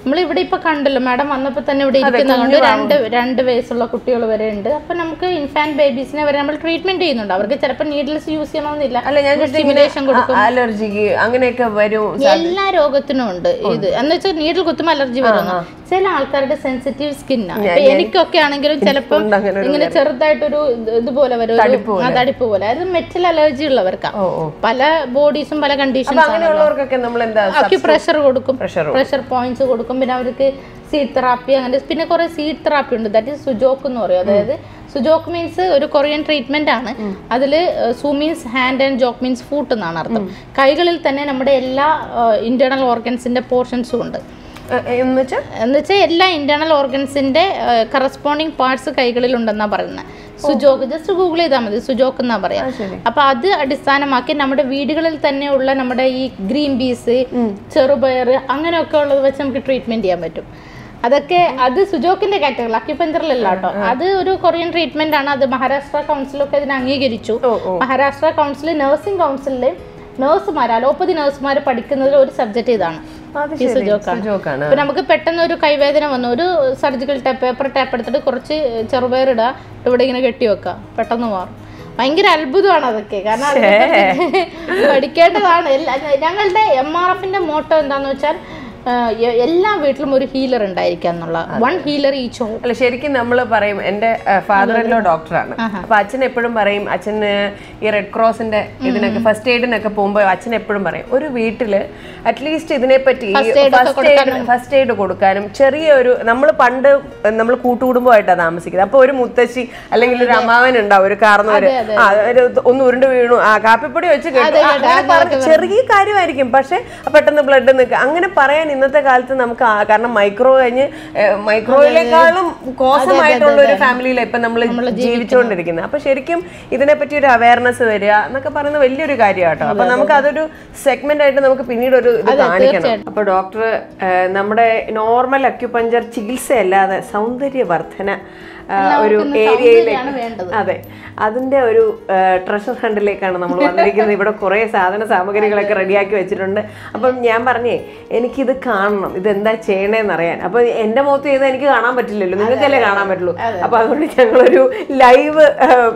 നമ്മൾ ഇവിടെ ഇപ്പൊ കണ്ടല്ലോ മാഡം വന്നപ്പോ തന്നെ ഇവിടെ ഇരിക്കുന്നതുകൊണ്ട് രണ്ട് രണ്ട് വയസ്സുള്ള കുട്ടികൾ വരെ ഉണ്ട് അപ്പൊ നമുക്ക് ഇൻഫാന്റ് ബേബീസിനെ വരെ നമ്മൾ ട്രീറ്റ്മെന്റ് ചെയ്യുന്നുണ്ട് അവർക്ക് ചിലപ്പോൾ നീഡിൽസ് യൂസ് ചെയ്യണമെന്നില്ല അല്ല ഞാൻ സ്റ്റിമുലേഷൻ കൊടുക്കും അലർജിക്ക് അങ്ങനെയൊക്കെ വരും എല്ലാ രോഗത്തിനും ഉണ്ട് ഇത് എന്ന് വെച്ചാൽ നീഡിൽ കുത്തുമ്പോൾ അലർജി വരുന്നു ചില ആൾക്കാരുടെ സെൻസിറ്റീവ് സ്കിന്നാണ് ഇപ്പൊ എനിക്കൊക്കെ ആണെങ്കിലും ചിലപ്പം ഉണ്ട് അങ്ങനെ ഒരു ഇങ്ങനെ ചെറുതായിട്ടൊരു ഇത് ഇതുപോലെ വരും ഒരു- ആ, തടിപ്പ് പോലെ അത് മെറ്റൽ അലർജി ഉള്ളവർക്കാണ് ഓ ഓ പല ബോഡീസും പല അപ്പൊ കണ്ടീഷൻസ് അങ്ങനെയുള്ളവർക്കൊക്കെ നമ്മൾ എന്താ ആക്കി പ്രഷർ കൊടുക്കും പ്രഷർ പ്രഷർ പോയിന്റ്സ് കൊടുക്കും പിന്നെ അവർക്ക് സീഡ് തെറാപ്പി അങ്ങനെ പിന്നെ കുറെ സീഡ് തെറാപ്പി ഉണ്ട് ദാറ്റ് ഈസ് സുജോക്ക് എന്ന് പറയും അതായത് സുജോക്ക് മീൻസ് ഒരു കൊറിയൻ ട്രീറ്റ്മെന്റ് ആണ് അതിൽ su means hand and jok means foot എന്നാണ് അർത്ഥം കൈകളിൽ തന്നെ നമ്മുടെ എല്ലാ ഇന്റേണൽ ഓർഗൻസിന്റെ പോർഷൻസും ഉണ്ട് എന്ന് വെച്ചാൽ എന്ന് വെച്ചാൽ എല്ലാ ഇന്റേണൽ ഓർഗൻസിന്റെ കറസ്പോണ്ടിങ് പാർട്സ് കൈകളിൽ ഉണ്ടെന്നാ പറയുന്നത് സുജോക്ക് ജസ്റ്റ് ഗൂഗിൾ ചെയ്താൽ മതി സുജോക്ക് എന്നാ പറയാ ശരി അപ്പൊ അത് അടിസ്ഥാനമാക്കി നമ്മുടെ വീടുകളിൽ തന്നെ ഉള്ള നമ്മുടെ ഈ ഗ്രീൻ പീസ് ചെറുപയർ അങ്ങനെയൊക്കെ ഉള്ളത് വെച്ച് നമുക്ക് ട്രീറ്റ്മെന്റ് ചെയ്യാൻ പറ്റും അതൊക്കെ അത് സുജോക്കിന്റെ കാറ്റഗറി അക്യുപഞ്ചറിലല്ല കേട്ടോ അത് ഒരു കൊറിയൻ ട്രീറ്റ്മെന്റ് ആണ് അത് മഹാരാഷ്ട്ര കൗൺസിലൊക്കെ അതിനെ അംഗീകരിച്ചു ഓ ഓ മഹാരാഷ്ട്ര കൗൺസിൽ നഴ്സിംഗ് കൗൺസിലിലെ നഴ്സുമാർ അലോപ്പതി നഴ്സുമാർ പഠിക്കുന്നതിൽ ഒരു സബ്ജക്റ്റ് ഇതാണ് അത് ഈ ശരി സുജോക്കാണ് സുജോക്കാണ് ഇപ്പൊ നമുക്ക് പെട്ടെന്ന് ഒരു കൈവേദന വന്നു ഒരു സർജിക്കൽ ടാപ്പ് പേപ്പർ ടാപ്പ് എടുത്തിട്ട് കുറച്ച് ചെറുപയർ ഇടുക ഇവിടെ ഇങ്ങനെ കെട്ടി വെക്കുക പെട്ടെന്ന് മാറും ഭയങ്കര അത്ഭുതമാണ് അതൊക്കെ കാരണം അതിനെപ്പറ്റി പഠിക്കേണ്ടതാണ് എല്ലാ ഞങ്ങളുടെ എം ആർ എഫിന്റെ മോട്ടോ എന്താന്ന് വെച്ചാൽ ആ, എ- എല്ലാ വീട്ടിലും ഒരു ഹീലർ ഉണ്ടായിരിക്കുക എന്നുള്ള വൺ ഹീലർ ഈച്ച് ഹോം അല്ല ശരിക്കും നമ്മൾ പറയും എൻ്റെ ഫാദർ ഇൻ ലോ ഡോക്ടറാണ് അപ്പൊ അച്ഛൻ എപ്പോഴും പറയും അച്ഛന് ഈ റെഡ് ക്രോസിന്റെ ഇതിനൊക്കെ ഫസ്റ്റ് എയ്ഡിനൊക്കെ പോകുമ്പോൾ അച്ഛൻ എപ്പോഴും പറയും ഒരു വീട്ടില് അറ്റ്ലീസ്റ്റ് ഇതിനെപ്പറ്റി First aid ഒക്കെ ഫസ്റ്റ് എയ്ഡ് ഫസ്റ്റ് എയ്ഡ് കൊടുക്കാനും ചെറിയ ഒരു നമ്മൾ പണ്ട് നമ്മൾ കൂട്ടുകുടുംബമായിട്ടാണ് താമസിക്കുന്നത് അപ്പൊ ഒരു മുത്തശ്ശി അല്ലെങ്കിൽ ഒരു അമ്മാവൻ ഉണ്ടാവും ഒരു കാർന്നവര് ആ ഒരു ഒന്ന് ഉരുണ്ട് വീണു ആ കാപ്പിപ്പൊടി വെച്ച് കേട്ടു ആ, അങ്ങനെ പറഞ്ഞ് ചെറിയ കാര്യമായിരിക്കും പക്ഷെ പെട്ടെന്ന് ബ്ലഡ് നിൽക്കുക അങ്ങനെ പറയാൻ ഇന്നത്തെ കാലത്ത് നമുക്ക് ആ- കാരണം മൈക്രോ കഴിഞ്ഞ് മൈക്രോയിലേക്കാളും കോസമായിട്ടുള്ള ഒരു ഫാമിലിയിലാണ് ഇപ്പൊ നമ്മൾ ജീവിച്ചുകൊണ്ടിരിക്കുന്നത് അപ്പൊ ശരിക്കും ഇതിനെപ്പറ്റി ഒരു അവയർനെസ് വരിക എന്നൊക്കെ പറയുന്നത് വലിയൊരു കാര്യമാട്ടോ അപ്പൊ നമുക്ക് അതൊരു സെഗ്മെന്റ് ആയിട്ട് നമുക്ക് പിന്നീട് ഒരു ഇത് കാണിക്കണം അപ്പൊ ഡോക്ടർ നമ്മുടെ നോർമൽ അക്യുപഞ്ചർ ചികിത്സയല്ലാതെ സൗന്ദര്യവർദ്ധന ആ, ഒരു ഏരിയയിലേക്ക് വേണ്ടത് അതെ അതിന്റെ ഒരു ട്രഷർ ഹണ്ടിലേക്കാണ് നമ്മൾ വന്നിരിക്കുന്നത് ഇവിടെ കുറേ സാധന സാമഗ്രികളൊക്കെ റെഡിയാക്കി വെച്ചിട്ടുണ്ട് അപ്പം ഞാൻ പറഞ്ഞേ എനിക്കിത് കാണണം ഇത് എന്താ ചെയ്യണേന്ന് അറിയാൻ അപ്പൊ എന്റെ മുഖത്ത് ചെയ്ത് എനിക്ക് കാണാൻ പറ്റില്ലല്ലോ നിങ്ങൾക്കല്ലേ കാണാൻ പറ്റുള്ളൂ അപ്പൊ അതുകൊണ്ട് ഞങ്ങളൊരു ലൈവ്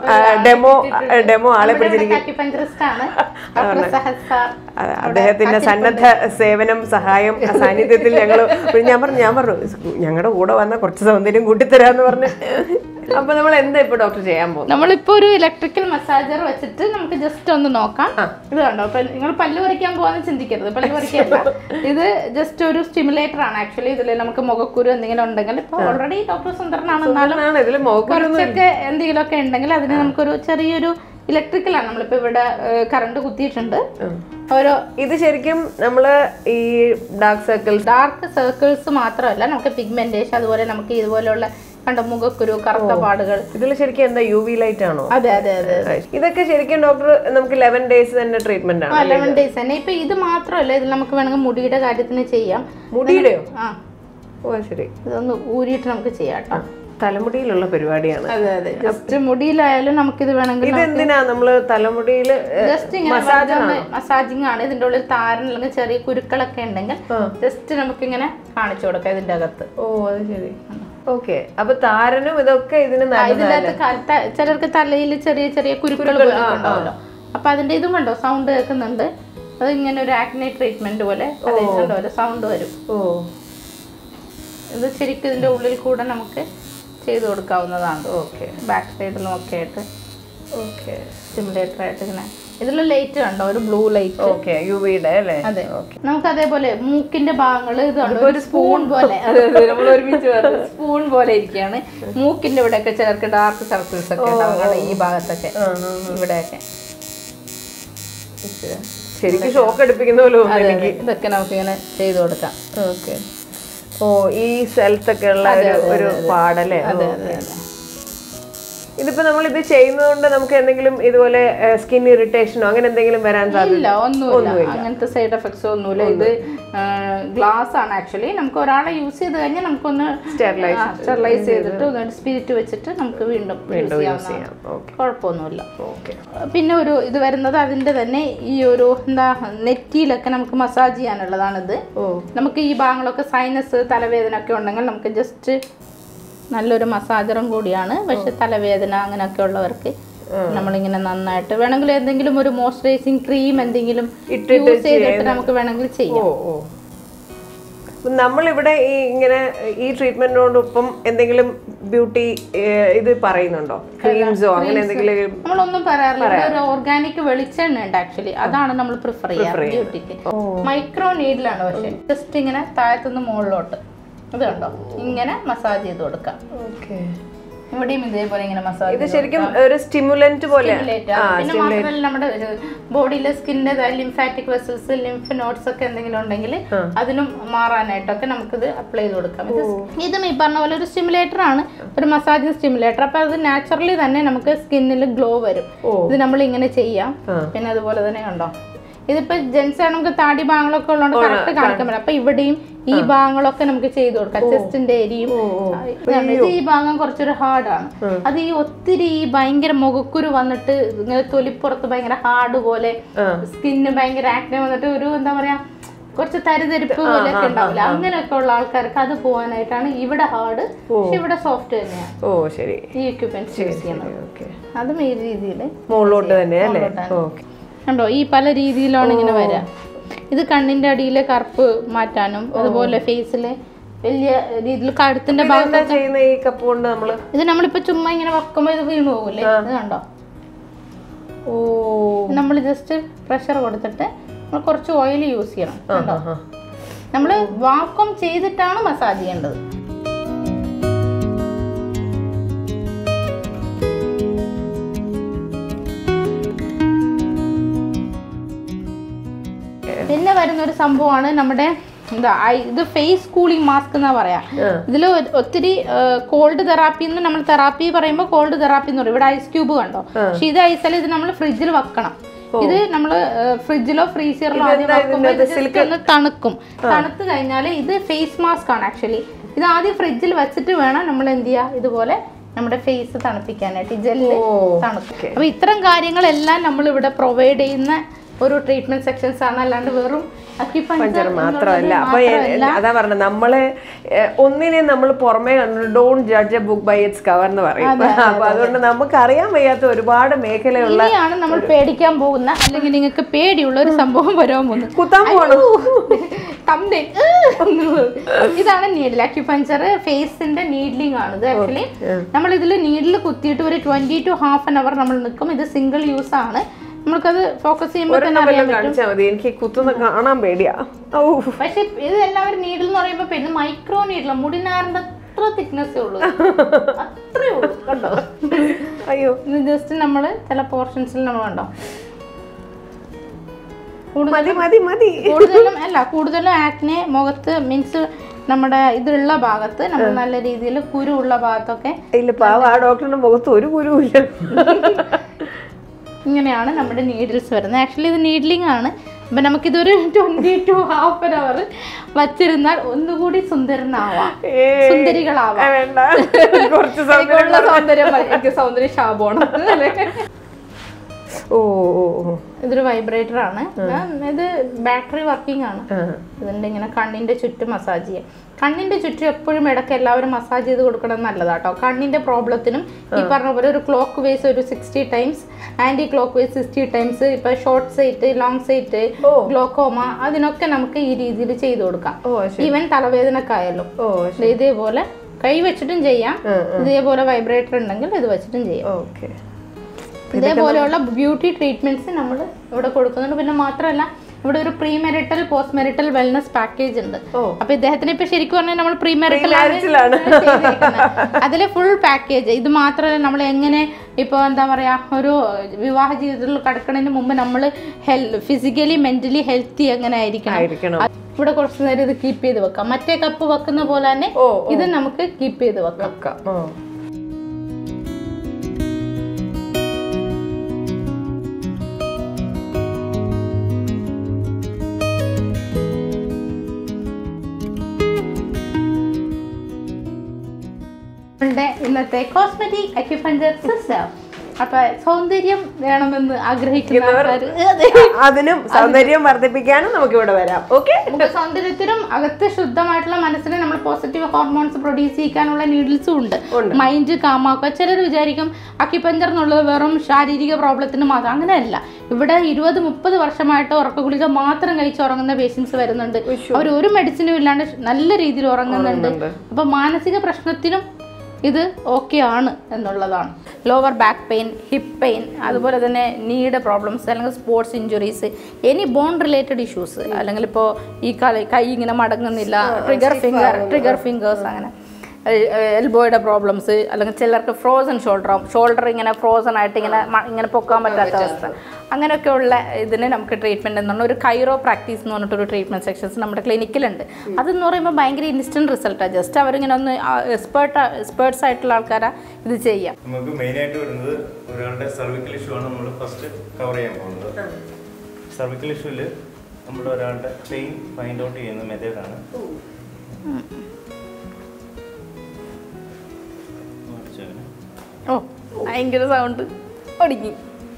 ഡെമോ ഡെമോ ആളെ പിടിച്ചിരിക്കും അക്യുപഞ്ചറിസ്റ്റ് ആണ് ഡോക്ടർ സഹദ് സാർ അ- അദ്ദേഹത്തിന്റെ സന്നദ്ധ സേവനം സഹായം ആ സാന്നിധ്യത്തിൽ ഞങ്ങൾ ഞാൻ പറഞ്ഞു ഞാൻ പറഞ്ഞു ഞങ്ങളുടെ കൂടെ വന്ന കുറച്ച് സൗന്ദര്യം കൂട്ടിത്തരാന്ന് പറഞ്ഞു അപ്പൊ നമ്മൾ എന്താ ഇപ്പൊ ഡോക്ടർ ചെയ്യാൻ പോകുന്നത് നമ്മളിപ്പോ ഒരു ഇലക്ട്രിക്കൽ മസാജർ വെച്ചിട്ട് നമുക്ക് ജസ്റ്റ് ഒന്ന് നോക്കാം ഇത് കണ്ടോ ഇപ്പൊ നിങ്ങൾ പല്ല് പറിക്കാൻ പോകാന്ന് ചിന്തിക്കരുത് പല്ല് പറിക്കല്ല ഇത് ജസ്റ്റ് ഒരു സ്റ്റിമുലേറ്റർ ആണ് ആക്ച്വലി ഇതിൽ നമുക്ക് മുഖക്കുരു എന്തെങ്കിലും ഉണ്ടെങ്കിൽ ഇപ്പൊ ഓൾറെഡി ഡോക്ടർ സുന്ദരനാണ് എന്നാലും ആണ് ഇതിൽ മോക്കൊരു കുറച്ചൊക്കെ എന്തെങ്കിലുമൊക്കെ ഉണ്ടെങ്കിൽ അതിന് നമുക്കൊരു ചെറിയൊരു ഇലക്ട്രിക്കൽ ആണ് നമ്മളിപ്പോ ഇവിടെ കറണ്ട് കുത്തിയിട്ടുണ്ട് ഓരോ ഇത് ശരിക്കും നമ്മള് ഈ ഡാർക്ക് സർക്കിൾസ് ഡാർക്ക് സർക്കിൾസ് മാത്രമല്ല നമുക്ക് പിഗ്മെന്റേഷൻ അതുപോലെ നമുക്ക് ഇതുപോലെയുള്ള കണ്ട മുഖക്കുരു കറുത്ത പാടുകൾ ഇതിൽ ശരിക്കും എന്താ യു വി ലൈറ്റ് ആണോ അതെ അതെ അതെ ഇതൊക്കെ ശരിക്കും ഡോക്ടർ നമുക്ക് ലെവൻ ഡേയ്സ് തന്നെ ട്രീറ്റ്മെന്റ് ആണ് ലെവൻ ഡേയ്സ് തന്നെ ഇപ്പൊ ഇത് മാത്രമല്ല ഇതിൽ നമുക്ക് വേണമെങ്കിൽ മുടിയുടെ കാര്യത്തിന് ചെയ്യാം മുടിയുടെയോ ആ ഓ ശരി ഇതൊന്ന് ഊരിയിട്ട് നമുക്ക് ചെയ്യാം കേട്ടോ തലമുടിയിലുള്ള പരിപാടിയാണ് അതെ അതെ ജസ്റ്റ് മുടിയിലായാലും നമുക്കിത് വേണമെങ്കിൽ ഇത് എന്തിനാ നമ്മള് തലമുടിയില് ജസ്റ്റ് ഇങ്ങനെ മസാജിങ് ആണ് ഇതിന്റെ ഉള്ളിൽ താരൻ അല്ലെങ്കിൽ ചെറിയ കുരുക്കളൊക്കെ ഉണ്ടെങ്കിൽ ജസ്റ്റ് നമുക്ക് ഇങ്ങനെ കാണിച്ചു കൊടുക്കാം ഇതിന്റെ അകത്ത് ഓ അത് ശരി ഓക്കെ അപ്പൊ താരനും ഇതൊക്കെ ഇതിന് ആ, നല്ലതാണ് ഇതിനകത്ത് ക- ത- ചിലർക്ക് തലയിൽ ചെറിയ ചെറിയ കുരുക്കൾ ഉണ്ടാവുമല്ലോ അപ്പൊ അതിന്റെ ഇതും കണ്ടോ സൗണ്ട് കേൾക്കുന്നുണ്ട് അത് ഇങ്ങനെ ഒരു ആക്നെ ട്രീറ്റ്മെന്റ് പോലെ ഒരു സൗണ്ട് വരും ഓ ഇത് ശരിക്കും ഇതിന്റെ ഉള്ളിൽ കൂടെ നമുക്ക് ചെയ്തു കൊടുക്കാവുന്നതാണ് ഓക്കെ ബാക്ക് സൈഡിലും ഒക്കെ ആയിട്ട് ഓക്കെ സ്റ്റിമുലേറ്റർ ആയിട്ട് ഇങ്ങനെ ഇതിൽ ലൈറ്റ് കണ്ടോ ഒരു ബ്ലൂ ലൈറ്റ് ഓക്കെ യു വിയുടെ അല്ലേ അതെ നമുക്ക് അതേപോലെ മൂക്കിന്റെ ഭാഗങ്ങൾ ഇത് കണ്ടോ ഒരു സ്പൂൺ പോലെ നമ്മൾ ഒരുമിച്ച് സ്പൂൺ പോലെ ഇരിക്കുകയാണ് മൂക്കിന്റെ ഇവിടെയൊക്കെ ചിലർക്ക് ഡാർക്ക് സർക്കിൾസ് ഒക്കെ ഉണ്ടാവും കണ്ടോ ഈ ഭാഗത്തൊക്കെ ഇവിടെയൊക്കെ ശരിക്കും ഷോക്ക് അടുപ്പിക്കുന്ന പോലെ തോന്നുന്നു അതെ, എനിക്ക് അതെ. ഇതൊക്കെ നമുക്ക് ഇങ്ങനെ ചെയ്തു കൊടുക്കാം ഓക്കെ ഓ ഈ സ്ഥലത്തൊക്കെ ഉള്ള ഒരു ഒരു പാടല്ലേ അതെ അതെ അതെ ഇതിപ്പോ നമ്മൾ ഇത് ചെയ്യുന്നതുകൊണ്ട് നമുക്ക് എന്തെങ്കിലും ഇതുപോലെ സ്കിൻ ഇറിറ്റേഷനോ അങ്ങനെ എന്തെങ്കിലും വരാൻ സാധ്യത ഇല്ല ഒന്നുമില്ല അങ്ങനത്തെ സൈഡ് എഫക്ട്സ് ഒന്നുമില്ല ഇത് ഗ്ലാസ് ആണ് ആക്ച്വലി നമുക്ക് ഒരാളെ യൂസ് ചെയ്ത് കഴിഞ്ഞാൽ നമുക്കൊന്ന് Sterilize സ്റ്റെറിലൈസ് ചെയ്തിട്ട് ഒന്ന് സ്പിരിറ്റ് വെച്ചിട്ട് നമുക്ക് വീണ്ടും യൂസ് ചെയ്യാവുന്നതാണ് ചെയ്യാം ഓക്കെ കുഴപ്പമൊന്നുമില്ല ഓക്കെ പിന്നെ ഒരു ഇത് വരുന്നത് അതിന്റെ തന്നെ ഈ ഒരു എന്താ നെറ്റിയിലൊക്കെ നമുക്ക് മസാജ് ചെയ്യാനുള്ളതാണിത് ഓ നമുക്ക് ഈ ഭാഗങ്ങളൊക്കെ സൈനസ് തലവേദന ഒക്കെ ഉണ്ടെങ്കിൽ നമുക്ക് ജസ്റ്റ് നല്ലൊരു മസാജറും കൂടിയാണ് പക്ഷെ തലവേദന അങ്ങനെയൊക്കെ ഉള്ളവർക്ക് നമ്മളിങ്ങനെ നന്നായിട്ട് വേണമെങ്കിൽ എന്തെങ്കിലും ഒരു മോയ്സ്ചറൈസിങ് ക്രീം എന്തെങ്കിലും യൂസ് ചെയ്തിട്ട് നമുക്ക് വേണമെങ്കിൽ ഓ ചെയ്യാം ഓ അപ്പൊ നമ്മളിവിടെ ഈ ഇങ്ങനെ ഈ ട്രീറ്റ്മെന്റിനോടൊപ്പം എന്തെങ്കിലും ബ്യൂട്ടി ഇത് പറയുന്നുണ്ടോ ക്രീംസോ അങ്ങനെ എന്തെങ്കിലും നമ്മളൊന്നും പറയാറില്ല ഇവിടെ ഒരു ഓർഗാനിക് വെളിച്ചെണ്ണ ഉണ്ട് ആക്ച്വലി അതാണ് നമ്മൾ പ്രിഫർ ചെയ്യാറ് ബ്യൂട്ടിക്ക് മൈക്രോ നീഡിലാണ് പക്ഷെ ജസ്റ്റ് ഇങ്ങനെ താഴത്തുനിന്ന് മുകളിലോട്ട് ഇത് കണ്ടോ ഇങ്ങനെ മസാജ് ചെയ്ത് കൊടുക്കാം ഓക്കെ ഇവിടെയും ഇതേപോലെ ഇങ്ങനെ മസാജ് ഇത് ശരിക്കും ഒരു സ്റ്റിമുലന്റ് പോലെ stimulate ആണ്. പിന്നെ മാത്രമല്ല നമ്മുടെ ബോഡിയിലെ സ്കിന്നിന്റെ ലിംഫാറ്റിക് വെസൽസ് ലിംഫ് നോട്ട്സ് ഒക്കെ എന്തെങ്കിലും ഉണ്ടെങ്കിൽ അതിനും മാറാനായിട്ടൊക്കെ നമുക്കിത് അപ്ലൈ ചെയ്ത് കൊടുക്കാം ഇത് ഇതും ഈ പറഞ്ഞ പോലെ ഒരു സ്റ്റിമുലേറ്റർ ആണ് ഒരു മസാജിങ് സ്റ്റിമുലേറ്റർ അപ്പൊ അത് നാച്ചുറലി തന്നെ നമുക്ക് സ്കിന്നിൽ ഗ്ലോ വരും ഇത് നമ്മൾ ഇങ്ങനെ ചെയ്യാം പിന്നെ അതുപോലെ തന്നെ കണ്ടോ ഇതിപ്പോ ജെൻസ് നമുക്ക് താടി ഭാഗങ്ങളൊക്കെ ഉള്ളതുകൊണ്ട് കറക്റ്റ് കാണിക്കാൻ പറ്റും അപ്പൊ ഇവിടെയും ഈ ഭാഗങ്ങളൊക്കെ നമുക്ക് ചെയ്തു കൊടുക്കാം ചെസ്റ്റിന്റെ ഏരിയയും ഇതാണ്. ഇത് ഈ ഭാഗം കുറച്ചൊരു ഹാർഡാണ് അത് ഈ ഒത്തിരി ഈ ഭയങ്കര മുഖക്കുരു വന്നിട്ട് ഇങ്ങനെ തൊലിപ്പുറത്ത് ഭയങ്കര ഹാർഡ് പോലെ സ്കിന്ന് ഭയങ്കര ആക്നെ വന്നിട്ട് ഒരു എന്താ പറയാ കുറച്ച് തരിതരിപ്പ് പോലെയൊക്കെ ഉണ്ടാവില്ല അങ്ങനെയൊക്കെ ഉള്ള ആൾക്കാർക്ക് അത് പോകാനായിട്ടാണ് ഇവിടെ ഹാർഡ് പക്ഷെ ഇവിടെ സോഫ്റ്റ് തന്നെയാണ് ഓ ശരി ഈ എക്യുപ്മെന്റ്സ് യൂസ് ചെയ്യുന്നത് ഓക്കെ അതും ഈ രീതിയിൽ മുകളിലോട്ട് തന്നെ അല്ലേ ഓക്കെ കണ്ടോ ഈ പല രീതിയിലാണ് ഇങ്ങനെ വരിക ഇത് കണ്ണിന്റെ അടിയിലെ കറുപ്പ് മാറ്റാനും അതുപോലെ ഫേസിലെ വലിയ രീതിയിൽ കഴുത്തിന്റെ ഭാഗം എന്താ ചെയ്യുന്ന ഈ കപ്പ് കൊണ്ട് നമ്മള് ഇത് നമ്മളിപ്പോ ചുമ്മാ ഇങ്ങനെ വെക്കുമ്പോ ഇത് വീണു പോകില്ലേ ഇത് കണ്ടോ ഓ നമ്മൾ ജസ്റ്റ് പ്രഷർ കൊടുത്തിട്ട് നമ്മൾ കുറച്ച് ഓയിൽ യൂസ് ചെയ്യണം കണ്ടോ നമ്മൾ വാക്വം ചെയ്തിട്ടാണ് മസാജ് ചെയ്യേണ്ടത് പിന്നെ വരുന്ന ഒരു സംഭവമാണ് നമ്മുടെ എന്താ ഐ- ഇത് ഫേസ് കൂളിംഗ് മാസ്ക് എന്നാ പറയാ ഇതിൽ ഒത്തിരി കോൾഡ് തെറാപ്പി എന്ന് നമ്മൾ തെറാപ്പി പറയുമ്പോൾ കോൾഡ് തെറാപ്പി എന്ന് പറയും ഇവിടെ ഐസ് ക്യൂബ് കണ്ടോ പക്ഷെ ഇത് ഐസല്ല ഇത് നമ്മൾ ഫ്രിഡ്ജിൽ വെക്കണം ഇത് നമ്മൾ ഫ്രിഡ്ജിലോ ഫ്രീസറിലോ ആദ്യം വെക്കുമ്പോൾ ഇത് just ഒന്ന് തണുക്കും തണുത്ത് കഴിഞ്ഞാൽ ഇത് ഫേസ് മാസ്ക് ആണ് ആക്ച്വലി ഇത് ആദ്യം ഫ്രിഡ്ജിൽ വെച്ചിട്ട് വേണം നമ്മൾ എന്ത് ചെയ്യുക ഇതുപോലെ നമ്മുടെ ഫേസ് തണുപ്പിക്കാനായിട്ട് ഈ ജെല്ല് തണുക്കും അപ്പൊ ഇത്തരം കാര്യങ്ങളെല്ലാം നമ്മൾ ഇവിടെ പ്രൊവൈഡ് ചെയ്യുന്ന ഒരു ട്രീറ്റ്മെന്റ് സെക്ഷൻസ് ആണ് അല്ലാണ്ട് വെറും അക്യുപഞ്ചർ മാത്രമല്ല അപ്പൊ എ- അതാ പറഞ്ഞ നമ്മള് എ, ഒന്നിനെ നമ്മൾ പുറമേ കണ്ടു don't judge a book by it's cover എന്ന് പറയും അപ്പൊ അതുകൊണ്ട് നമുക്ക് അറിയാൻ വയ്യാത്ത ഒരുപാട് മേഖലയുള്ള ഇനിയാണ് നമ്മൾ പേടിക്കാൻ പോകുന്ന അല്ലെങ്കിൽ നിങ്ങൾക്ക് പേടിയുള്ള ഒരു സംഭവം വരാൻ പോകുന്നത് കുത്താൻ പോകണം Thumbnail. ഇതാണ് നീഡിൽ അക്യുപഞ്ചർ ഫേസിന്റെ നീഡ്ലിംഗ് ആണ് ഇത് ആക്ച്വലി നമ്മൾ ഇതിൽ നീഡിൽ കുത്തിയിട്ട് ഒരു twenty to half an hour നമ്മൾ നിൽക്കും ഇത് സിംഗിൾ യൂസ് ആണ് നമ്മൾക്കത് ഫോക്കസ് ചെയ്യുമ്പോൾ തന്നെ അറിയാൻ പറ്റും കാണിച്ചാൽ മതി എനിക്ക് കുത്തുന്ന കാണാൻ പേടിയാ ഔ പക്ഷെ ഇത് എല്ലാവരും നീഡിൽ എന്ന് പറയുമ്പോൾ പിന്നെ മൈക്രോ നീഡിൽ മുടിനാറിന്റെ അത്ര തിക്നെസ്സേ ഉള്ളൂ അത്രേ ഉള്ളൂ കണ്ടോ അയ്യോ ഇത് ജസ്റ്റ് നമ്മൾ ചില പോർഷൻസിൽ നമ്മൾ കണ്ടോ മതി മതി മതി കൂടുതലും അല്ല കൂടുതലും ആക്നെ മുഖത്ത് മീൻസ് നമ്മുടെ ഇതിലുള്ള ഭാഗത്ത് നമ്മൾ നല്ല രീതിയിൽ കുരു ഉള്ള ഭാഗത്തൊക്കെ ഇല്ല പാവ ആ ഡോക്ടറിന്റെ മുഖത്ത് ഒരു കുരുവില്ല ഇങ്ങനെയാണ് നമ്മുടെ നീഡിൽസ് വരുന്നത് ആക്ച്വലി ഇത് നീഡ്ലിംഗ് ആണ് അപ്പം നമുക്കിതൊരു twenty to half an hour വച്ചിരുന്നാൽ ഒന്നുകൂടി സുന്ദരനാവാം ഏയ്. സുന്ദരികളാവാം ആ, വേണ്ട കുറച്ച് സമയം എനിക്കുള്ള സൗന്ദര്യം മതി. എനിക്ക് സൗന്ദര്യ ശാപമാണ് അല്ലേ? ഓ ഓ ഓ ഇതൊരു വൈബ്രേറ്റർ ആണ് ഞാൻ ഇത് ബാറ്ററി വർക്കിംഗ് ആണ് ആ. ഇതിന്റെ ഇങ്ങനെ കണ്ണിന്റെ ചുറ്റും മസാജ് ചെയ്യാം കണ്ണിന്റെ ചുറ്റും എപ്പോഴും ഇടയ്ക്ക് എല്ലാവരും മസാജ് ചെയ്ത് കൊടുക്കണം നല്ലതാട്ടോ കണ്ണിന്റെ പ്രോബ്ലത്തിനും ഈ പറഞ്ഞ പോലെ ഒരു ക്ലോക്ക് വേസ് ഒരു sixty times anticlockwise sixty times ഇപ്പൊ ഷോർട്ട് സൈറ്റ് ലോങ് സൈറ്റ് ഓ. ഗ്ലോക്കോമ അതിനൊക്കെ നമുക്ക് ഈ രീതിയിൽ ചെയ്തു കൊടുക്കാം ഓ ശരി ഈവൻ തലവേദനക്കായാലും ഓ ദേ ഇതേപോലെ കൈ വെച്ചിട്ടും ചെയ്യാം ഇതേപോലെ വൈബ്രേറ്റർ ഉണ്ടെങ്കിൽ ഇത് വെച്ചിട്ടും ചെയ്യാം ഓക്കെ ഇതേപോലെയുള്ള ബ്യൂട്ടി ട്രീറ്റ്മെന്റ്സ് നമ്മൾ ഇവിടെ കൊടുക്കുന്നുണ്ട് പിന്നെ മാത്രമല്ല ഇവിടെ ഒരു pre marital post marital wellness package ഉണ്ട് ഓ. അപ്പൊ ഇദ്ദേഹത്തിന് ഇപ്പൊ ശരിക്കും പറഞ്ഞാൽ നമ്മൾ പ്രീ മെറിറ്റൽ മാരിച്ചിലാണ് അതിലെ ഫുൾ പാക്കേജ് ഇത് മാത്രമല്ല നമ്മൾ എങ്ങനെ ഇപ്പൊ എന്താ പറയാ ഒരു വിവാഹ ജീവിതത്തിൽ കടക്കുന്നതിന് മുമ്പ് നമ്മൾ ഹെൽ ഫിസിക്കലി മെന്റലി ഹെൽത്തി എങ്ങനെ ആയിരിക്കണം ആയിരിക്കണം അത് ഇവിടെ കുറച്ച് നേരം ഇത് കീപ്പ് ചെയ്ത് വെക്കാം മറ്റേ കപ്പ് വെക്കുന്ന പോലെ തന്നെ ഓ ഇത് നമുക്ക് കീപ്പ് ചെയ്ത് വെക്കാം വെക്കാം. ഓ ഇന്നത്തെ കോസ്മെറ്റിക് അക്യുപഞ്ചർ സിസ്റ്റം അപ്പൊ സൗന്ദര്യം വേണമെന്ന് ആഗ്രഹിക്കുന്ന ആൾക്കാര് അതെ. അതിനും സൗന്ദര്യം വർദ്ധിപ്പിക്കാനും നമുക്ക് ഇവിടെ വരാം ഓക്കെ മുഖ സൗന്ദര്യത്തിനും അകത്ത് ശുദ്ധമായിട്ടുള്ള മനസ്സിനെ നമ്മൾ പോസിറ്റീവ് ഹോർമോൺസ് പ്രൊഡ്യൂസ് ചെയ്യിക്കാനുള്ള നീഡിൽസും ഉണ്ട് മൈൻഡ് കാമാക്കുക ചിലർ വിചാരിക്കും അക്യുപഞ്ചർ എന്നുള്ളത് വെറും ശാരീരിക പ്രോബ്ലത്തിന് മാത്രം അങ്ങനെയല്ല ഇവിടെ ഇരുപത് മുപ്പത് വർഷമായിട്ട് ഉറക്ക ഗുളിക മാത്രം കഴിച്ച് ഉറങ്ങുന്ന പേഷ്യൻസ് വരുന്നുണ്ട് അവർ ഒരു മെഡിസിനും ഇല്ലാണ്ട് നല്ല രീതിയിൽ ഉറങ്ങുന്നുണ്ട് അപ്പൊ മാനസിക പ്രശ്നത്തിനും ഇത് ഓക്കെ ആണ് എന്നുള്ളതാണ് lower back pain hip pain അതുപോലെ തന്നെ നീഡ് പ്രോബ്ലംസ് അല്ലെങ്കിൽ sports injuries any bone related issues അല്ലെങ്കിൽ ഇപ്പോൾ ഈ കളി കൈ ഇങ്ങനെ മടങ്ങുന്നില്ല ട്രിഗർ ഫിംഗർ ട്രിഗർ ഫിംഗേഴ്സ് അങ്ങനെ എൽബോയുടെ പ്രോബ്ലംസ് അല്ലെങ്കിൽ ചിലർക്ക് ഫ്രോസൺ ഷോൾഡർ ആവും ഷോൾഡർ ഇങ്ങനെ ഫ്രോസൺ ആയിട്ട് ഇങ്ങനെ മ- ഇങ്ങനെ പൊക്കാൻ പറ്റാത്ത അവസ്ഥ അങ്ങനെയൊക്കെയുള്ള ഇതിന് നമുക്ക് ട്രീറ്റ്മെൻറ്റ് എന്ന് പറഞ്ഞാൽ ഒരു കൈറോ പ്രാക്ടീസ് എന്ന് പറഞ്ഞിട്ടൊരു ട്രീറ്റ്മെൻറ്റ് സെക്ഷൻസ് നമ്മുടെ ക്ലിനിക്കിലുണ്ട് അതെന്ന് പറയുമ്പോൾ ഭയങ്കര ഇൻസ്റ്റൻറ്റ് റിസൾട്ടാണ് ജസ്റ്റ് അവരിങ്ങനെ ഒന്ന് എക്സ്പേർട്ട് എക്സ്പേർട്സ് ആയിട്ടുള്ള ആൾക്കാരാ ഇത് ചെയ്യാം നമുക്ക് മെയിനായിട്ട് വരുന്നത് ഒരാളുടെ സർവിക്കൽ ഇഷ്യൂ ആണ് നമ്മൾ ഫസ്റ്റ് കവർ ചെയ്യാൻ പോകുന്നത് സർവിക്കൽ ഇഷ്യൂവിൽ നമ്മൾ ഒരാളുടെ പെയിൻ ഫൈൻഡ് ഔട്ട് ചെയ്യുന്ന മെത്തേഡാണ് ഓ ഭയങ്കര സൗണ്ട് ഒടുങ്ങി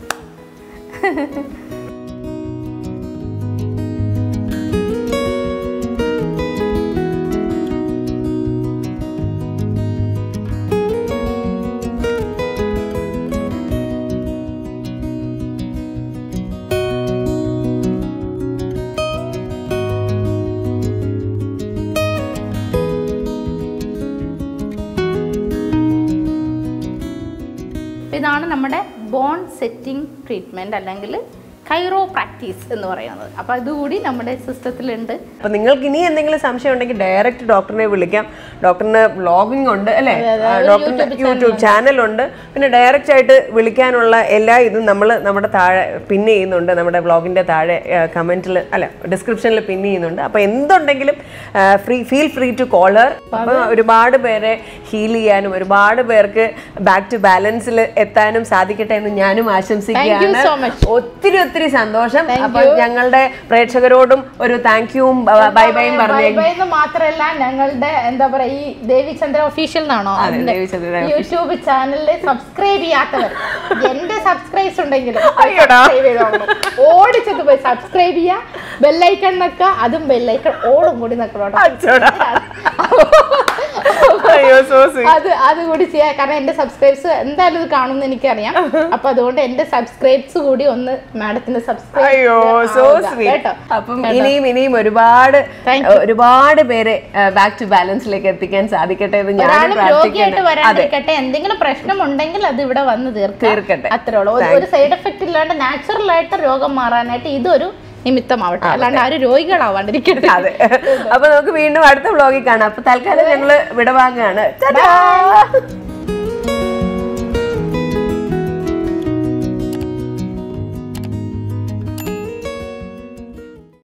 അപ്പോൾ ഇതാണ് നമ്മുടെ ബോൺ സെറ്റിംഗ് ട്രീറ്റ്മെൻറ്റ് അല്ലെങ്കിൽ കൈറോ പ്രാക്ടീസ് എന്ന് പറയുന്നത് അപ്പോൾ ഇതുകൂടി നമ്മുടെ സിസ്റ്റത്തിലുണ്ട് അപ്പൊ നിങ്ങൾക്ക് ഇനി എന്തെങ്കിലും സംശയം ഉണ്ടെങ്കിൽ ഡയറക്റ്റ് ഡോക്ടറിനെ വിളിക്കാം ഡോക്ടറിന് വ്ളോഗിംഗ് ഉണ്ട് അല്ലേ ഡോക്ടറിന്റെ യൂട്യൂബ് ചാനലുണ്ട് പിന്നെ ഡയറക്റ്റ് ആയിട്ട് വിളിക്കാനുള്ള എല്ലാ ഇതും നമ്മൾ നമ്മുടെ താഴെ പിൻ ചെയ്യുന്നുണ്ട് നമ്മുടെ വ്ളോഗിന്റെ താഴെ കമന്റിൽ അല്ല ഡിസ്ക്രിപ്ഷനിൽ പിൻ ചെയ്യുന്നുണ്ട് അപ്പൊ എന്തുണ്ടെങ്കിലും free feel free to caller അപ്പൊ ഒരുപാട് പേരെ ഹീൽ ചെയ്യാനും ഒരുപാട് പേർക്ക് ബാക്ക് ടു ബാലൻസിൽ എത്താനും സാധിക്കട്ടെ എന്ന് ഞാനും ആശംസിക്കുകയാണ് so much. ഒത്തിരി ഒത്തിരി സന്തോഷം അപ്പൊ ഞങ്ങളുടെ പ്രേക്ഷകരോടും ഒരു താങ്ക് യുവും ബൈ ബൈയും പറഞ്ഞു ബൈ ബൈ എന്ന് മാത്രമല്ല ഞങ്ങളുടെ എന്താ പറയാ ഈ ദേവിചന്ദ്ര ഒഫീഷ്യൽ എന്നാണോ അതെ, അതിന്റെ ദേവിചന്ദ്ര യൂട്യൂബ് ചാനലിൽ സബ്സ്ക്രൈബ് ചെയ്യാത്തവർ എന്റെ സബ്സ്ക്രൈബ്സ് ഉണ്ടെങ്കിലും അയ്യോടാ. subscribe ചെയ്തോളൂ. ഓടിച്ചത് പോയി സബ്സ്ക്രൈബ് ചെയ്യാ ബെല്ലൈക്കൺ നക്ക അതും ബെല്ലൈക്കൺ ഓളും കൂടി നക്കണോട്ടോ അച്ചോടാ. അയ്യോ സോ അത് അത് കൂടി ചെയ്യാം കാരണം എന്റെ സബ്സ്ക്രൈബ്സ് എന്തായാലും ഇത് കാണുമെന്ന് എനിക്കറിയാം അപ്പൊ അതുകൊണ്ട് എന്റെ സബ്സ്ക്രൈബ്സ് കൂടി ഒന്ന് മാഡത്തിന് സബ്സ്ക്രൈബ് അയ്യോ സോ സ്വീറ്റ് അപ്പം ഇനിയും ഇനിയും ഒരുപാട് Thank ഒരുപാട് പേരെ ബാക്ക് ടു ബാലൻസിലേക്ക് എത്തിക്കാൻ സാധിക്കട്ടെ എന്ന് ഞാൻ ഒരാളും രോഗിയായിട്ട് പ്രാർത്ഥിക്കുന്നു അതെ വരാണ്ടിരിക്കട്ടെ എന്തെങ്കിലും പ്രശ്നം ഉണ്ടെങ്കിൽ അത് ഇവിടെ വന്ന് തീർക്കാം തീർക്കട്ടെ. അത്രേ ഉള്ളൂ ഒരു- ഒരു സൈഡ് എഫക്റ്റ് ഇല്ലാണ്ട് നാച്ചുറൽ ആയിട്ട് രോഗം മാറാനായിട്ട് ഇതൊരു നിമിത്തമാവട്ടെ അല്ലാണ്ട് ആരും രോഗികളാവാണ്ടിരിക്കട്ടെ അതെ അപ്പൊ നമുക്ക് വീണ്ടും അടുത്ത വ്ളോഗിൽ കാണാം അപ്പൊ തൽക്കാലം ഞങ്ങള് വിടവാങ്ങാണ്